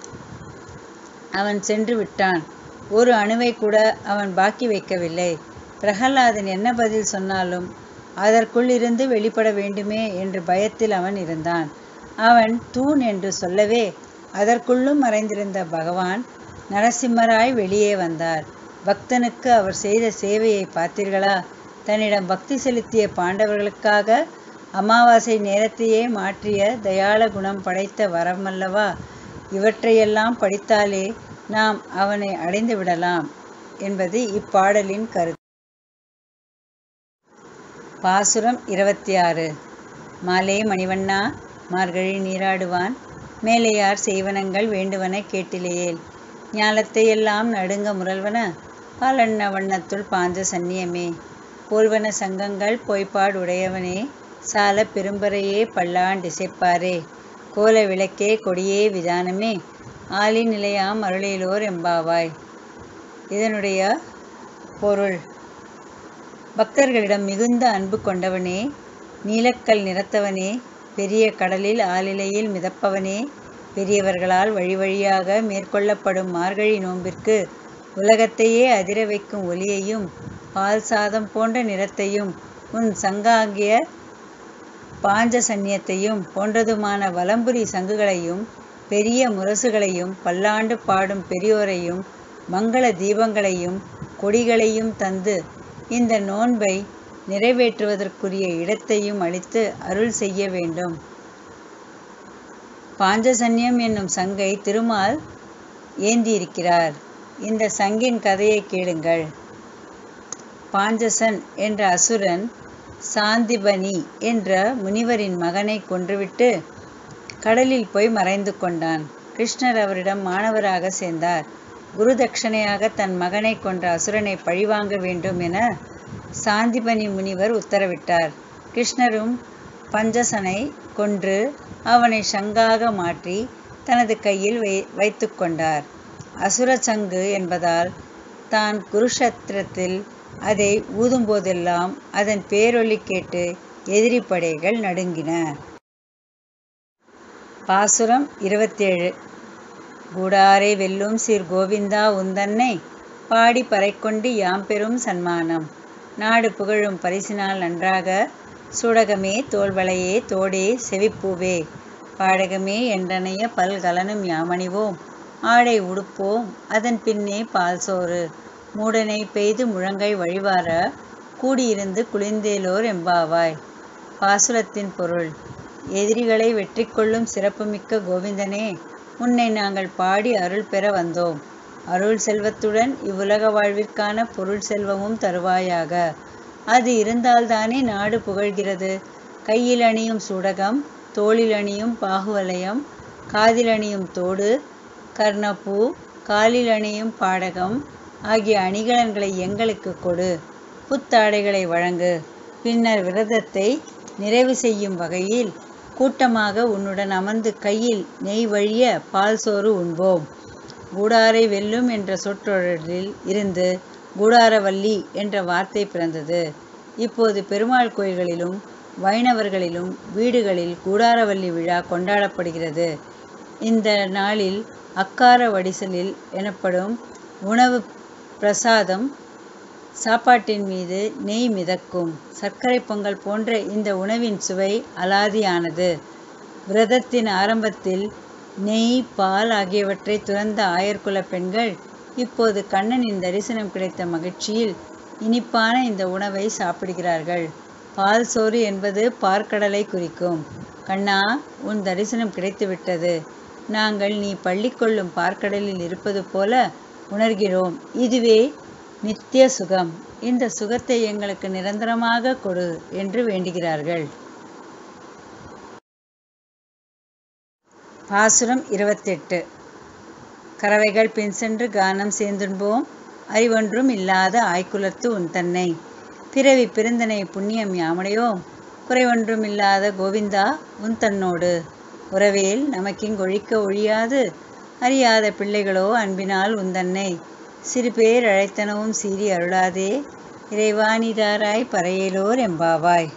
அவன் சென்று விட்டான் ஒரு அணுவை கூட அவன் பாக்கி வைக்கவில்லை பிரகலாதன் என்ன பதில் சொன்னாலும் அதற்குள் இருந்து வெளிப்பட வேண்டுமே என்று பயத்தில் அவன் இருந்தான் அவன் தூண் என்று சொல்லவே அதற்குள்ளும் மறைந்திருந்த பகவான் நரசிம்மராய் வெளியே வந்தார் பக்தனுக்கு அவர் செய்த சேவையை பார்த்தீர்களா தன்னிடம் பக்தி செலுத்திய பாண்டவர்களுக்காக அமாவாசை நேரத்தையே மாற்றிய தயாள குணம் படைத்த வரமல்லவா இவற்றையெல்லாம் படித்தாலே நாம் அவனை அடைந்து விடலாம் என்பது இப்பாடலின் கருத்து பாசுரம் இருபத்தி ஆறு மாலே மணிவண்ணா மார்கழி நீராடுவான் மேலையார் செய்வனங்கள் வேண்டுவன கேட்டிலேயேல் ஞாலத்தை எல்லாம் நடுங்க முரல்வன பாலண்ண வண்ணத்துள் பாஞ்ச சந்நியமே போல்வன சங்கங்கள் பொய்ப்பாடுடையவனே சால பெரும்பறையே பல்லாண்டு இசைப்பாரே கோல விளக்கே கொடியே விதானமே ஆலி நிலையாம் அருளிலோர் எம்பாவாய் இதனுடைய பொருள் பக்தர்களிடம் மிகுந்த அன்பு கொண்டவனே நீலக்கல் நிறத்தவனே பெரிய கடலில் ஆளிலையில் மிதப்பவனே பெரியவர்களால் வழி வழியாக மேற்கொள்ளப்படும் மார்கழி நோன்பிற்கு உலகத்தையே அதிர வைக்கும் ஒளியையும் பால் சாதம் போன்ற நிறத்தையும் உன் சங்காகிய பாஞ்ச சந்நியத்தையும் போன்றதுமான வலம்புரி சங்குகளையும் பெரிய முரசுகளையும் பல்லாண்டு பாடும் பெரியோரையும் மங்கள தீபங்களையும் கொடிகளையும் தந்து இந்த நோன்பை நிறைவேற்றுவதற்குரிய இடத்தையும் அளித்து அருள் செய்ய வேண்டும் பாஞ்சசன்யம் என்னும் சங்கை திருமால் ஏந்தியிருக்கிறார் இந்த சங்கின் கதையை கேளுங்கள் பாஞ்சசன் என்ற அசுரன் சாந்திபனி என்ற முனிவரின் மகனை கொன்றுவிட்டு கடலில் போய் மறைந்து கொண்டான் கிருஷ்ணர் அவரிடம் மாணவராக சேர்ந்தார் குரு தட்சணையாக தன் மகனை கொன்ற அசுரனை பழிவாங்க வேண்டும் என சாந்திபனி முனிவர் உத்தரவிட்டார் கிருஷ்ணரும் பஞ்சசனை கொன்று அவனை சங்காக மாற்றி தனது கையில் வை வைத்து கொண்டார் அசுர சங்கு என்பதால் தான் குருஷத்திரத்தில் அதை ஊதும்போதெல்லாம் அதன் பேரொலி கேட்டு எதிரி படைகள் நடுங்கின பாசுரம் இருபத்தேழு கூடாரை வெல்லும் சீர் கோவிந்தா உந்தன்னை பாடி பறைக்கொண்டு யாம் பெரும் சன்மானம் நாடு புகழும் பரிசினால் நன்றாக சுடகமே தோல்வளையே தோடே செவிப்பூவே பாடகமே என்றனைய பல்கலனும் யாமணிவோம் ஆடை உடுப்போம் அதன் பின்னே பால் சோறு மூடனை பெய்து முழங்கை வழிவார கூடியிருந்து குளிர்ந்தேலோர் எம்பாவாய் பாசுரத்தின் பொருள் எதிரிகளை வெற்றி கொள்ளும் சிறப்புமிக்க கோவிந்தனே உன்னை நாங்கள் பாடி அருள் பெற வந்தோம் அருள் செல்வத்துடன் இவ்வுலக வாழ்விற்கான பொருள் செல்வமும் தருவாயாக அது இருந்தால்தானே நாடு புகழ்கிறது கையில் அணியும் சூடகம் தோளில் அணியும் பாகுவலயம் காதில் அணியும் தோடு கர்ணப்பூ காலில் அணியும் பாடகம் ஆகிய அணிகலன்களை எங்களுக்கு கொடு புத்தாடைகளை வழங்கு பின்னர் விரதத்தை நிறைவு செய்யும் வகையில் கூட்டமாக உன்னுடன் அமர்ந்து கையில் நெய் வழிய பால் சோறு உண்போம் கூடாரை வெல்லும் என்ற சொற்றொடரில் இருந்து கூடாரவல்லி என்ற வார்த்தை பிறந்தது இப்போது பெருமாள் கோயில்களிலும் வைணவர்களிலும் வீடுகளில் கூடாரவல்லி விழா கொண்டாடப்படுகிறது இந்த நாளில் அக்கார வடிசலில் எனப்படும் உணவு பிரசாதம் சாப்பாட்டின் மீது நெய் மிதக்கும் சர்க்கரை பொங்கல் போன்ற இந்த உணவின் சுவை அலாதியானது விரதத்தின் ஆரம்பத்தில் நெய் பால் ஆகியவற்றை துறந்த ஆயர்குல பெண்கள் இப்போது கண்ணனின் தரிசனம் கிடைத்த மகிழ்ச்சியில் இனிப்பான இந்த உணவை சாப்பிடுகிறார்கள் பால் சோறு என்பது பார்க்கடலை குறிக்கும் கண்ணா உன் தரிசனம் கிடைத்துவிட்டது நாங்கள் நீ பள்ளி கொள்ளும் பார்க்கடலில் இருப்பது போல உணர்கிறோம் இதுவே நித்திய சுகம் இந்த சுகத்தை எங்களுக்கு நிரந்தரமாக கொடு என்று வேண்டுகிறார்கள் பாசுரம் இருபத்தெட்டு கறவைகள் பின் சென்று கானம் சேர்ந்துண்போம் அறிவொன்றும் இல்லாத ஆய்குலத்து உன் தன்னை பிறவி பிறந்தனை புண்ணியம் யாமுடையோம் குறைவொன்றும் இல்லாத கோவிந்தா உன் தன்னோடு உறவேல் நமக்கிங்கொழிக்க ஒழியாது அறியாத பிள்ளைகளோ அன்பினால் உந்தன்னை சிறு பேர் அழைத்தனவும் சீறி அருளாதே இறைவானிதாராய் பறையலோர் எம்பாவாய்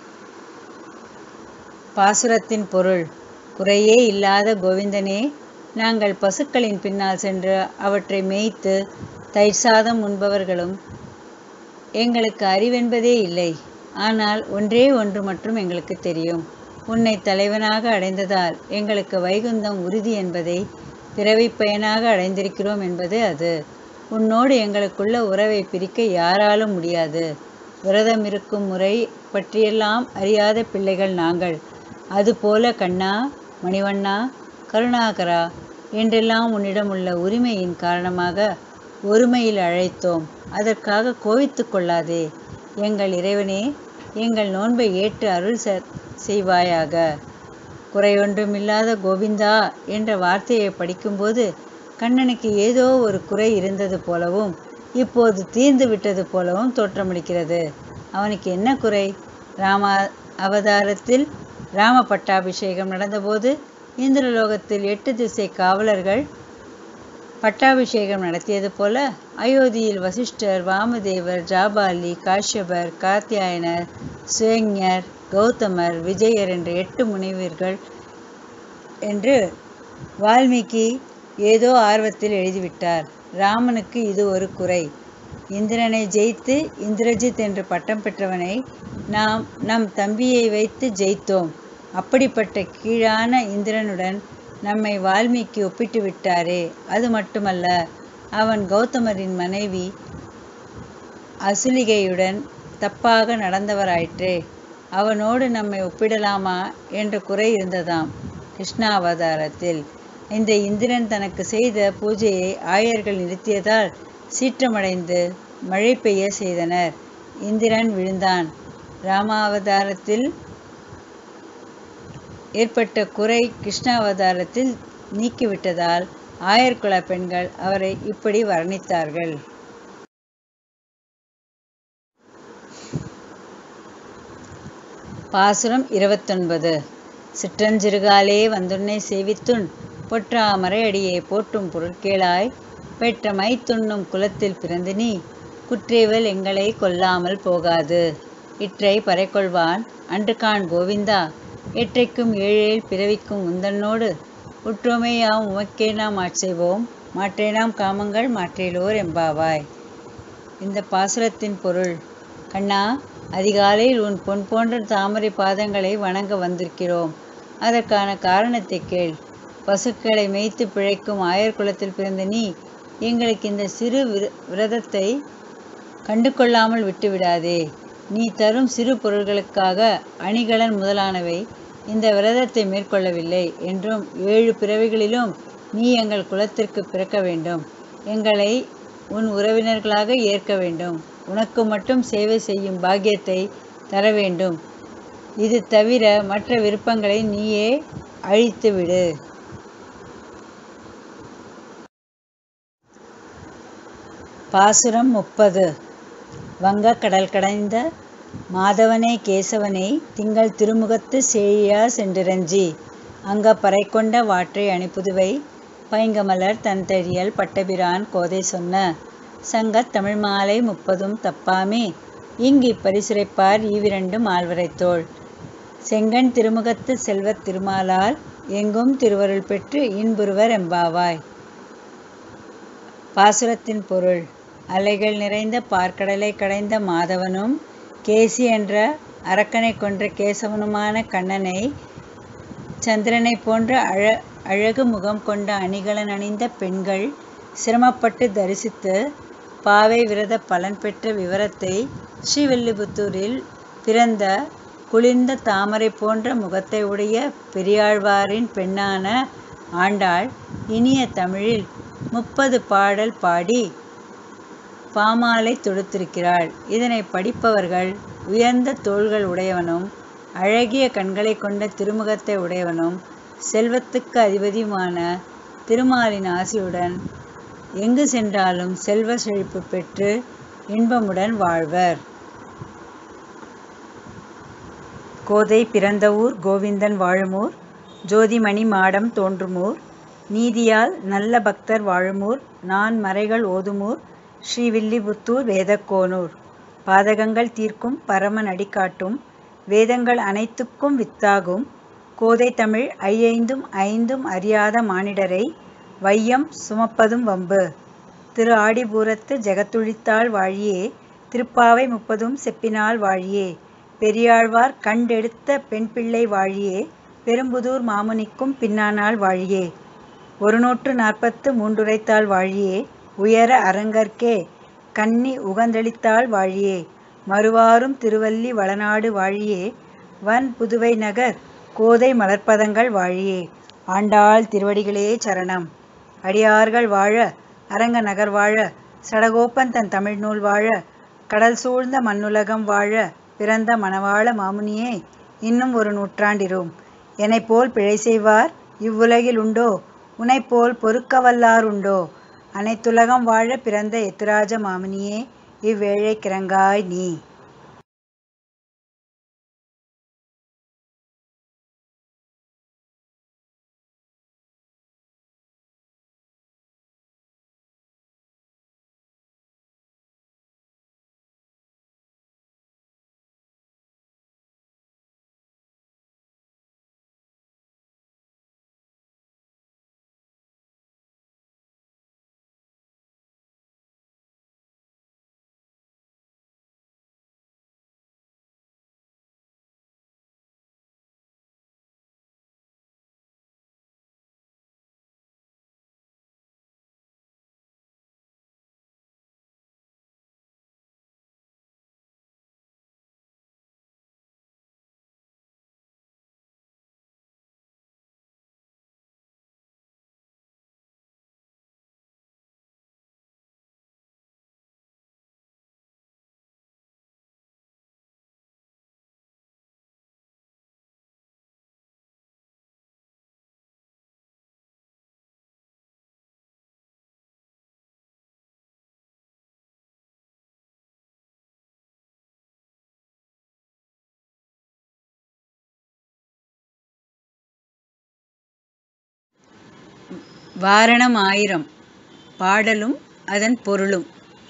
பாசுரத்தின் பொருள் குறையே இல்லாத கோவிந்தனே நாங்கள் பசுக்களின் பின்னால் சென்று அவற்றை மேய்த்து தயிர் சாதம் உண்பவர்களும் எங்களுக்கு அறிவென்பதே இல்லை ஆனால் ஒன்றே ஒன்று மட்டும் எங்களுக்கு தெரியும் உன்னை தலைவனாக அடைந்ததால் எங்களுக்கு வைகுந்தம் உறுதி என்பதை பிறவி பயனாக அடைந்திருக்கிறோம் என்பது அது உன்னோடு எங்களுக்குள்ள உறவை பிரிக்க யாராலும் முடியாது விரதம் இருக்கும் முறை பற்றியெல்லாம் அறியாத பிள்ளைகள் நாங்கள் அதுபோல கண்ணா மணிவண்ணா கருணாகரா என்றெல்லாம் உன்னிடம் உள்ள உரிமையின் காரணமாக ஒருமையில் அழைத்தோம் அதற்காக கோவித்து கொள்ளாதே எங்கள் இறைவனே எங்கள் நோன்பை ஏற்று அருள் செய்வாயாக குறையொன்றுமில்லாத கோவிந்தா என்ற வார்த்தையை படிக்கும்போது கண்ணனுக்கு ஏதோ ஒரு குறை இருந்தது போலவும் இப்போது தீர்ந்து விட்டது போலவும் தோற்றமளிக்கிறது அவனுக்கு என்ன குறை ராமா அவதாரத்தில் ராம பட்டாபிஷேகம் நடந்தபோது இந்திரலோகத்தில் எட்டு திசை காவலர்கள் பட்டாபிஷேகம் நடத்தியது போல அயோத்தியில் வசிஷ்டர் வாமதேவர் ஜாபாலி காஷ்யபர் காத்தியாயனர் சுயஞர் கௌதமர் விஜயர் என்ற எட்டு முனிவர்கள் என்று வால்மீகி ஏதோ ஆர்வத்தில் எழுதிவிட்டார் ராமனுக்கு இது ஒரு குறை இந்திரனை ஜெயித்து இந்திரஜித் என்று பட்டம் பெற்றவனை நாம் நம் தம்பியை வைத்து ஜெயித்தோம் அப்படிப்பட்ட கீழான இந்திரனுடன் நம்மை வால்மீகி ஒப்பிட்டு விட்டாரே அது மட்டுமல்ல அவன் கௌதமரின் மனைவி அசுலிகையுடன் தப்பாக நடந்தவராயிற்றே அவனோடு நம்மை ஒப்பிடலாமா என்ற குறை இருந்ததாம் கிருஷ்ணாவதாரத்தில் இந்த இந்திரன் தனக்கு செய்த பூஜையை ஆயர்கள் நிறுத்தியதால் சீற்றமடைந்து மழை பெய்ய செய்தனர் இந்திரன் விழுந்தான் ராமாவதாரத்தில் ஏற்பட்ட குறை கிருஷ்ணாவதாரத்தில் நீக்கிவிட்டதால் ஆயர்குல பெண்கள் அவரை இப்படி வர்ணித்தார்கள் பாசுரம் இருபத்தொன்பது சிற்றஞ்சிறுகாலே வந்துன்னை சேவித்துன் பொற்றாமரை அடியே போற்றும் பொருட்கேளாய் பெற்ற மைத்துண்ணும் குலத்தில் பிறந்து நீ குற்றேவல் எங்களை கொல்லாமல் போகாது இற்றை பறைகொள்வான் அன்று கான் கோவிந்தா எற்றைக்கும் ஏழேல் பிறவிக்கும் உந்தன்னோடு உற்றோமே யாம் உமக்கே நாம் ஆட்சேவோம் மாற்றேனாம் காமங்கள் மாற்றேலோர் எம்பாவாய் இந்த பாசுரத்தின் பொருள் கண்ணா அதிகாலையில் உன் பொன் போன்ற தாமரை பாதங்களை வணங்க வந்திருக்கிறோம் அதற்கான காரணத்தை கேள் பசுக்களை மேய்த்து பிழைக்கும் ஆயர் குலத்தில் பிறந்த நீ எங்களுக்கு இந்த சிறு விரதத்தை கண்டு கொள்ளாமல் விட்டுவிடாதே நீ தரும் சிறு பொருள்களுக்காக அணிகலன் முதலானவை இந்த விரதத்தை மேற்கொள்ளவில்லை என்றும் ஏழு பிறவிகளிலும் நீ எங்கள் குலத்திற்கு பிறக்க வேண்டும் எங்களை உன் உறவினர்களாக ஏற்க வேண்டும் உனக்கு மட்டும் சேவை செய்யும் பாக்கியத்தை தர வேண்டும் இது தவிர மற்ற விருப்பங்களை நீயே அழித்துவிடு பாசுரம் முப்பது வங்க கடல் கடைந்த மாதவனே கேசவனை திங்கள் திருமுகத்து சேழியா சென்றிரஞ்சி அங்க பறைக்கொண்ட வாற்றை அணிப்புதுவை பைங்கமலர் தன்தழியல் பட்டபிரான் கோதை சொன்ன சங்கத் தமிழ் மாலை முப்பதும் தப்பாமே இங்கு பரிசுரைப்பார் ஈவிரண்டு மால்வரைத்தோள் செங்கன் திருமுகத்து செல்வத் திருமாலால் எங்கும் திருவருள் பெற்று இன்புருவர் எம்பாவாய் பாசுரத்தின் பொருள் அலைகள் நிறைந்த பார்க்கடலை கடைந்த மாதவனும் கேசி என்ற அரக்கனை கொன்ற கேசவனுமான கண்ணனை சந்திரனை போன்ற அழ அழகு முகம் கொண்ட அணிகலன் அணிந்த பெண்கள் சிரமப்பட்டு தரிசித்து பாவை விரத பலன் பெற்ற விவரத்தை ஸ்ரீவில்லிபுத்தூரில் பிறந்த குளிர்ந்த தாமரை போன்ற முகத்தை உடைய பெரியாழ்வாரின் பெண்ணான ஆண்டாள் இனிய தமிழில் முப்பது பாடல் பாடி பாமாலை தொடுத்திருக்கிறாள் இதனை படிப்பவர்கள் உயர்ந்த தோள்கள் உடையவனும் அழகிய கண்களை கொண்ட திருமுகத்தை உடையவனும் செல்வத்துக்கு அதிபதியுமான திருமாலின் ஆசியுடன் எங்கு சென்றாலும் செல்வ செழிப்பு பெற்று இன்பமுடன் வாழ்வர் கோதை பிறந்த ஊர் கோவிந்தன் வாழுமூர் ஜோதிமணி மாடம் தோன்றுமூர் நீதியால் நல்ல பக்தர் வாழுமூர் நான் மறைகள் ஓதுமூர் ஸ்ரீவில்லிபுத்தூர் வேதக்கோனூர் பாதகங்கள் தீர்க்கும் பரமன் அடிக்காட்டும் வேதங்கள் அனைத்துக்கும் வித்தாகும் கோதை தமிழ் ஐயைந்தும் ஐந்தும் அறியாத மானிடரை வையம் சுமப்பதும் வம்பு திரு ஆடிபூரத்து ஜெகத்துழித்தாள் வாழியே திருப்பாவை முப்பதும் செப்பினால் வாழியே பெரியாழ்வார் கண்டெடுத்த பெண் பிள்ளை வாழியே பெரும்புதூர் மாமுனிக்கும் பின்னானால் வாழியே ஒரு நூற்று நாற்பத்து மூன்றுரைத்தாள் வாழியே உயர அரங்கற்கே கன்னி உகந்தளித்தாள் வாழியே மறுவாரும் திருவல்லி வளநாடு வாழியே வன் புதுவை நகர் கோதை மலர்ப்பதங்கள் வாழியே ஆண்டாள் திருவடிகளே சரணம் அடியார்கள் வாழ அரங்க நகர் வாழ சடகோப்பன் தன் தமிழ் நூல் வாழ கடல் சூழ்ந்த மண்ணுலகம் வாழ பிறந்த மணவாள மாமுனியே இன்னும் ஒரு நூற்றாண்டிரும் என்னைப் போல் பிழை செய்வார் இவ்வுலகில் உண்டோ உனைப்போல் பொறுக்க வல்லார் உண்டோ அனைத்துலகம் வாழ பிறந்த எத்திராஜ மாமுனியே இவ்வேழை கிறங்காய் நீ வாரணம் ஆயிரம் பாடலும் அதன் பொருளும்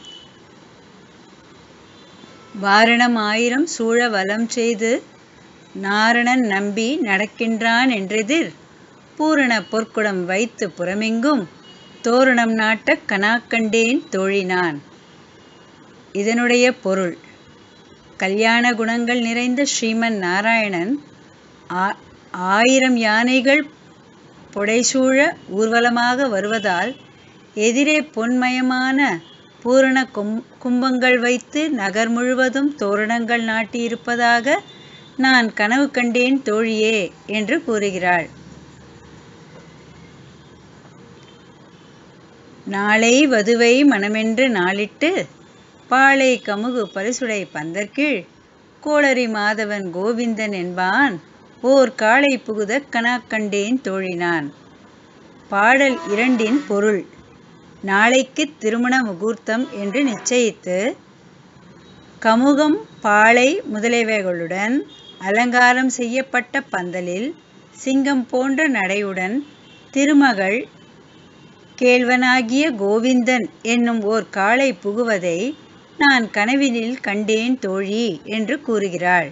வாரணம் ஆயிரம் சூழ வலம் செய்து நாரணன் நம்பி நடக்கின்றான் என்றெதிர் பூரண பொற்குடம் வைத்து புறமெங்கும் தோரணம் நாட்டக் கனாக்கண்டேன் தோழினான் இதனுடைய பொருள் கல்யாண குணங்கள் நிறைந்த ஸ்ரீமன் நாராயணன் ஆ- ஆயிரம் யானைகள் புடைசூழ ஊர்வலமாக வருவதால் எதிரே பொன்மயமான பூரண கும் கும்பங்கள் வைத்து நகர் முழுவதும் தோரணங்கள் நாட்டியிருப்பதாக நான் கனவு கண்டேன் தோழியே என்று கூறுகிறாள் நாளை வதுவை மனமென்று நாளிட்டு பாளை கமுகு பரிசுடை பந்தர்கீழ் கோளரி மாதவன் கோவிந்தன் என்பான் ஓர் காளை புகுத கனாக்கண்டேன் தோழினான் பாடல் இரண்டின் பொருள் நாளைக்கு திருமண முகூர்த்தம் என்று நிச்சயித்து கமுகம் பாளை முதலியவைகளுடன் அலங்காரம் செய்யப்பட்ட பந்தலில் சிங்கம் போன்ற நடையுடன் திருமகள் கேள்வனாகிய கோவிந்தன் என்னும் ஓர் காளை புகுவதை நான் கனவினில் கண்டேன் தோழி என்று கூறுகிறாள்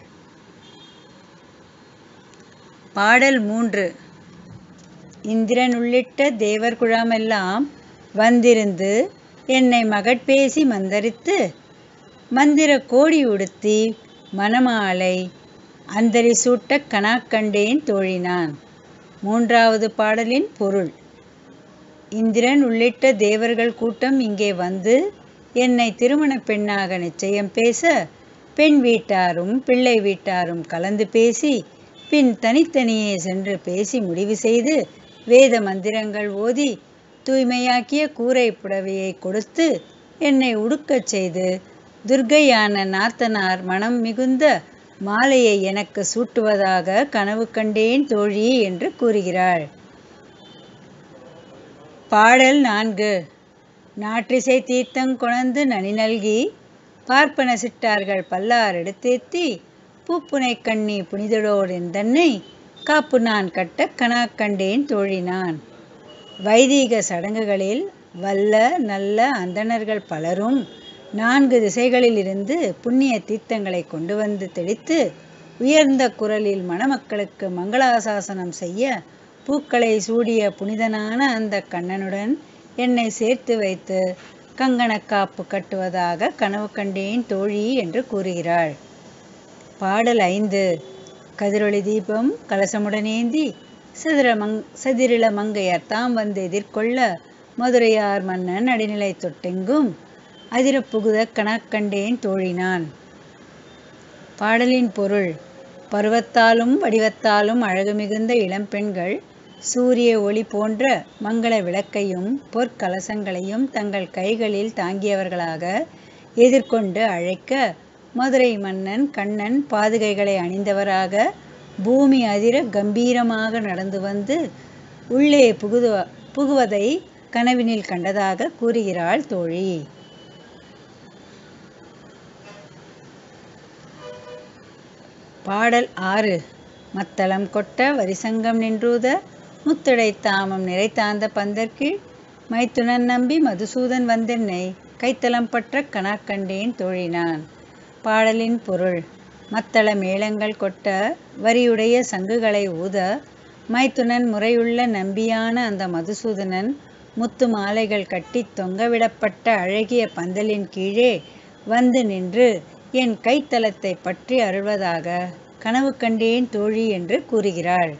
பாடல் மூன்று இந்திரன் உள்ளிட்ட தேவர் குழாமெல்லாம் வந்திருந்து என்னை மகட்பேசி மந்தரித்து மந்திர கோடி உடுத்தி மணமாலை அந்தரி சூட்ட கனாக்கண்டேன் தோழினான் மூன்றாவது பாடலின் பொருள் இந்திரன் உள்ளிட்ட தேவர்கள் கூட்டம் இங்கே வந்து என்னை திருமண பெண்ணாக நிச்சயம் பேச பெண் வீட்டாரும் பிள்ளை வீட்டாரும் கலந்து பேசி பின் தனித்தனியே சென்று பேசி முடிவு செய்து வேத மந்திரங்கள் ஓதி தூய்மையாக்கிய கூரை புடவையை கொடுத்து என்னை உடுக்கச் செய்து துர்க்கையான நாத்தனார் மனம் மிகுந்த மாலையை எனக்கு சூட்டுவதாக கனவு கண்டேன் தோழி என்று கூறுகிறாள் பாடல் நான்கு நாற்றிசை தீர்த்தங் கொணர்ந்து நனி நல்கி பார்ப்பன சிட்டார்கள் பல்லார் எடுத்தேத்தி பூப்புனை கண்ணி புனிதடோடு தன்னை காப்பு நான் கட்ட கனா கண்டேன் தோழினான் வைதீக சடங்குகளில் வல்ல நல்ல அந்தணர்கள் பலரும் நான்கு திசைகளிலிருந்து புண்ணிய தீர்த்தங்களை கொண்டு வந்து தெளித்து உயர்ந்த குரலில் மணமக்களுக்கு மங்களாசாசனம் செய்ய பூக்களை சூடிய புனிதனான அந்த கண்ணனுடன் என்னை சேர்த்து வைத்து கங்கணக்காப்பு கட்டுவதாக கனவு கண்டேன் தோழி என்று கூறுகிறாள் பாடல் ஐந்து கதிரொளி தீபம் கலசமுடனேந்தி சதுர மங் சதிரிள மங்கையர் தாம் வந்து எதிர்கொள்ள மதுரையார் மன்னன் அடிநிலை தொட்டெங்கும் அதிரப் புகுத கணக்கண்டேன் தோழினான் பாடலின் பொருள் பருவத்தாலும் வடிவத்தாலும் அழகு மிகுந்த இளம்பெண்கள் சூரிய ஒளி போன்ற மங்கள விளக்கையும் பொற்கலசங்களையும் தங்கள் கைகளில் தாங்கியவர்களாக எதிர்கொண்டு அழைக்க மதுரை மன்னன் கண்ணன் பாதுகைகளை அணிந்தவராக பூமி அதிர கம்பீரமாக நடந்து வந்து உள்ளே புகுத புகுவதை கனவினில் கண்டதாக கூறுகிறாள் தோழி பாடல் ஆறு மத்தளம் கொட்ட வரிசங்கம் நின்றூத முத்தடை தாமம் நிறைத்தாந்த பந்தற்கீழ் மைத்துனன் நம்பி மதுசூதன் வந்தென்னை கைத்தலம் பற்ற கனாக்கண்டேன் தோழினான் பாடலின் பொருள் மத்தள மேளங்கள் கொட்ட வரியுடைய சங்குகளை ஊத மைத்துனன் முறையுள்ள நம்பியான அந்த மதுசூதனன் முத்து மாலைகள் கட்டி தொங்கவிடப்பட்ட அழகிய பந்தலின் கீழே வந்து நின்று என் கைத்தலத்தை பற்றி அருள்வதாக கனவு கண்டேன் தோழி என்று கூறுகிறாள்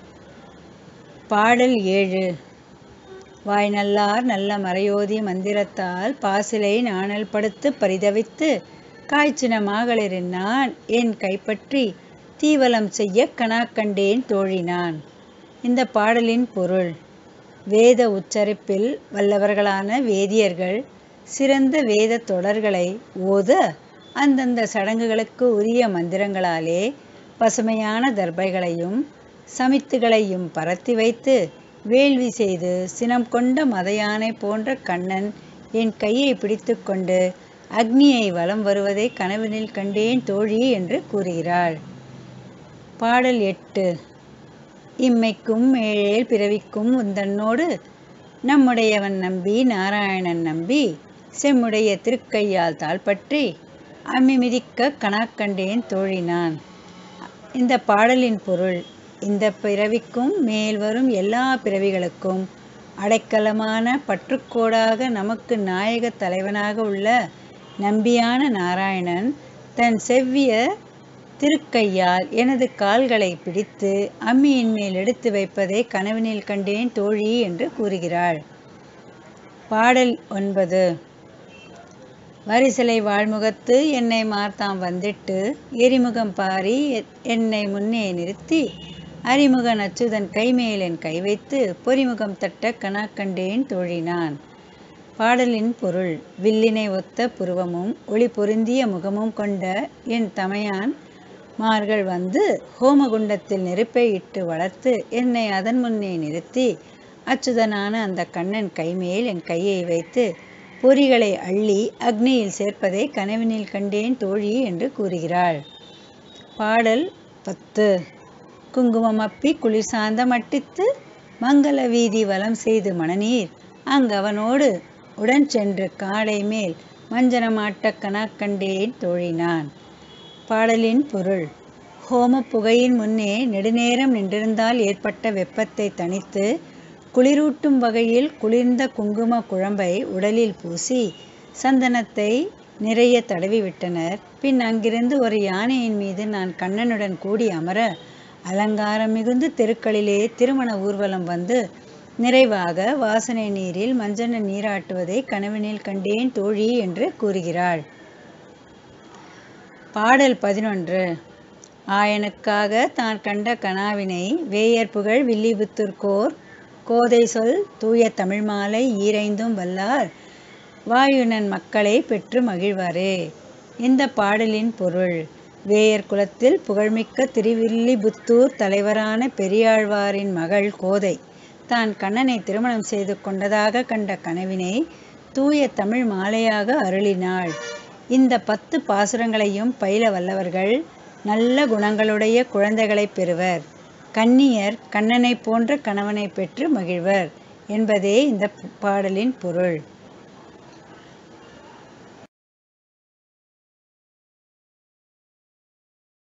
பாடல் ஏழு வாய் நல்லார் நல்ல மறையோதி மந்திரத்தால் பாசிலை நாணல் படுத்து பரிதவித்து காய்ச்சின மாகளிரின் நான் என் கைப்பற்றி தீவலம் செய்ய கனாக்கண்டேன் தோழினான் இந்த பாடலின் பொருள் வேத உச்சரிப்பில் வல்லவர்களான வேதியர்கள் சிறந்த வேத தொடர்களை ஓத அந்தந்த சடங்குகளுக்கு உரிய மந்திரங்களாலே பசுமையான தர்பைகளையும் சமித்துகளையும் பரத்தி வைத்து வேள்வி செய்து சினம் கொண்ட மதையானை போன்ற கண்ணன் என் கையை பிடித்துக்கொண்டு அக்னியை வலம் வருவதை கனவினில் கண்டேன் தோழி என்று கூறுகிறாள் பாடல் எட்டு இம்மைக்கும் ஏழேல் பிறவிக்கும் உந்தன்னோடு நம்முடையவன் நம்பி நாராயணன் நம்பி செம்முடைய திருக்கையால் தாழ்பற்றி அம்மி மிதிக்க கணாக்கண்டேன் தோழினான் இந்த பாடலின் பொருள் இந்த பிறவிக்கும் மேல் வரும் எல்லா பிறவிகளுக்கும் அடைக்கலமான பற்றுக்கோடாக நமக்கு நாயக தலைவனாக உள்ள நம்பியான நாராயணன் தன் செவ்விய திருக்கையால் எனது கால்களை பிடித்து அம்மியின் மேல் எடுத்து வைப்பதை கனவினில் கண்டேன் தோழி என்று கூறுகிறாள் பாடல் ஒன்பது வரிசலை வாழ்முகத்து என்னை மார்த்தாம் வந்திட்டு எரிமுகம் பாரி என்னை முன்னே நிறுத்தி அரிமுகன் அச்சுதன் கைமேல் என் கை வைத்து பொறிமுகம் தட்ட கணாக்கண்டேன் தோழினான் பாடலின் பொருள் வில்லினை ஒத்த புருவமும் ஒளி பொருந்திய முகமும் கொண்ட என் தமையான் மார்கள் வந்து ஹோமகுண்டத்தில் நெருப்பை இட்டு வளர்த்து என்னை அதன் முன்னே நிறுத்தி அச்சுதனான அந்த கண்ணன் கைமேல் என் கையை வைத்து பொறிகளை அள்ளி அக்னியில் சேர்ப்பதை கனவினில் கண்டேன் தோழி என்று கூறுகிறாள் பாடல் பத்து குங்குமம் அப்பி குளிர் சாந்த மட்டித்து மங்கள வீதி வலம் செய்து மணநீர் அங்கவனோடு உடன் சென்று காடை மேல் மஞ்சனமாட்ட கணாக்கண்டேன் தோழினான் பாடலின் பொருள் ஹோம புகையின் முன்னே நெடுநேரம் நின்றிருந்தால் ஏற்பட்ட வெப்பத்தை தணித்து குளிரூட்டும் வகையில் குளிர்ந்த குங்கும குழம்பை உடலில் பூசி சந்தனத்தை நிறைய தடவி விட்டனர் பின் அங்கிருந்து ஒரு யானையின் மீது நான் கண்ணனுடன் கூடி அமர அலங்காரம் மிகுந்து தெருக்களிலே திருமண ஊர்வலம் வந்து நிறைவாக வாசனை நீரில் மஞ்சன நீராட்டுவதை கனவினில் கண்டேன் தோழி என்று கூறுகிறாள் பாடல் பதினொன்று ஆயனுக்காக தான் கண்ட கனாவினை வேயர் புகழ் வில்லிபுத்தூர்கோர் கோதை சொல் தூய தமிழ் மாலை ஈரைந்தும் வல்லார் வாயுனன் மக்களை பெற்று மகிழ்வாரே இந்த பாடலின் பொருள் வேயர் குலத்தில் புகழ்மிக்க திருவில்லிபுத்தூர் தலைவரான பெரியாழ்வாரின் மகள் கோதை தான் கண்ணனை திருமணம் செய்து கொண்டதாக கண்ட கனவினை தூய தமிழ் மாலையாக அருளினாள் இந்த பத்து பாசுரங்களையும் பயில வல்லவர்கள் நல்ல குணங்களுடைய குழந்தைகளை பெறுவர் கன்னியர் கண்ணனை போன்ற கணவனை பெற்று மகிழ்வர் என்பதே இந்த பாடலின் பொருள்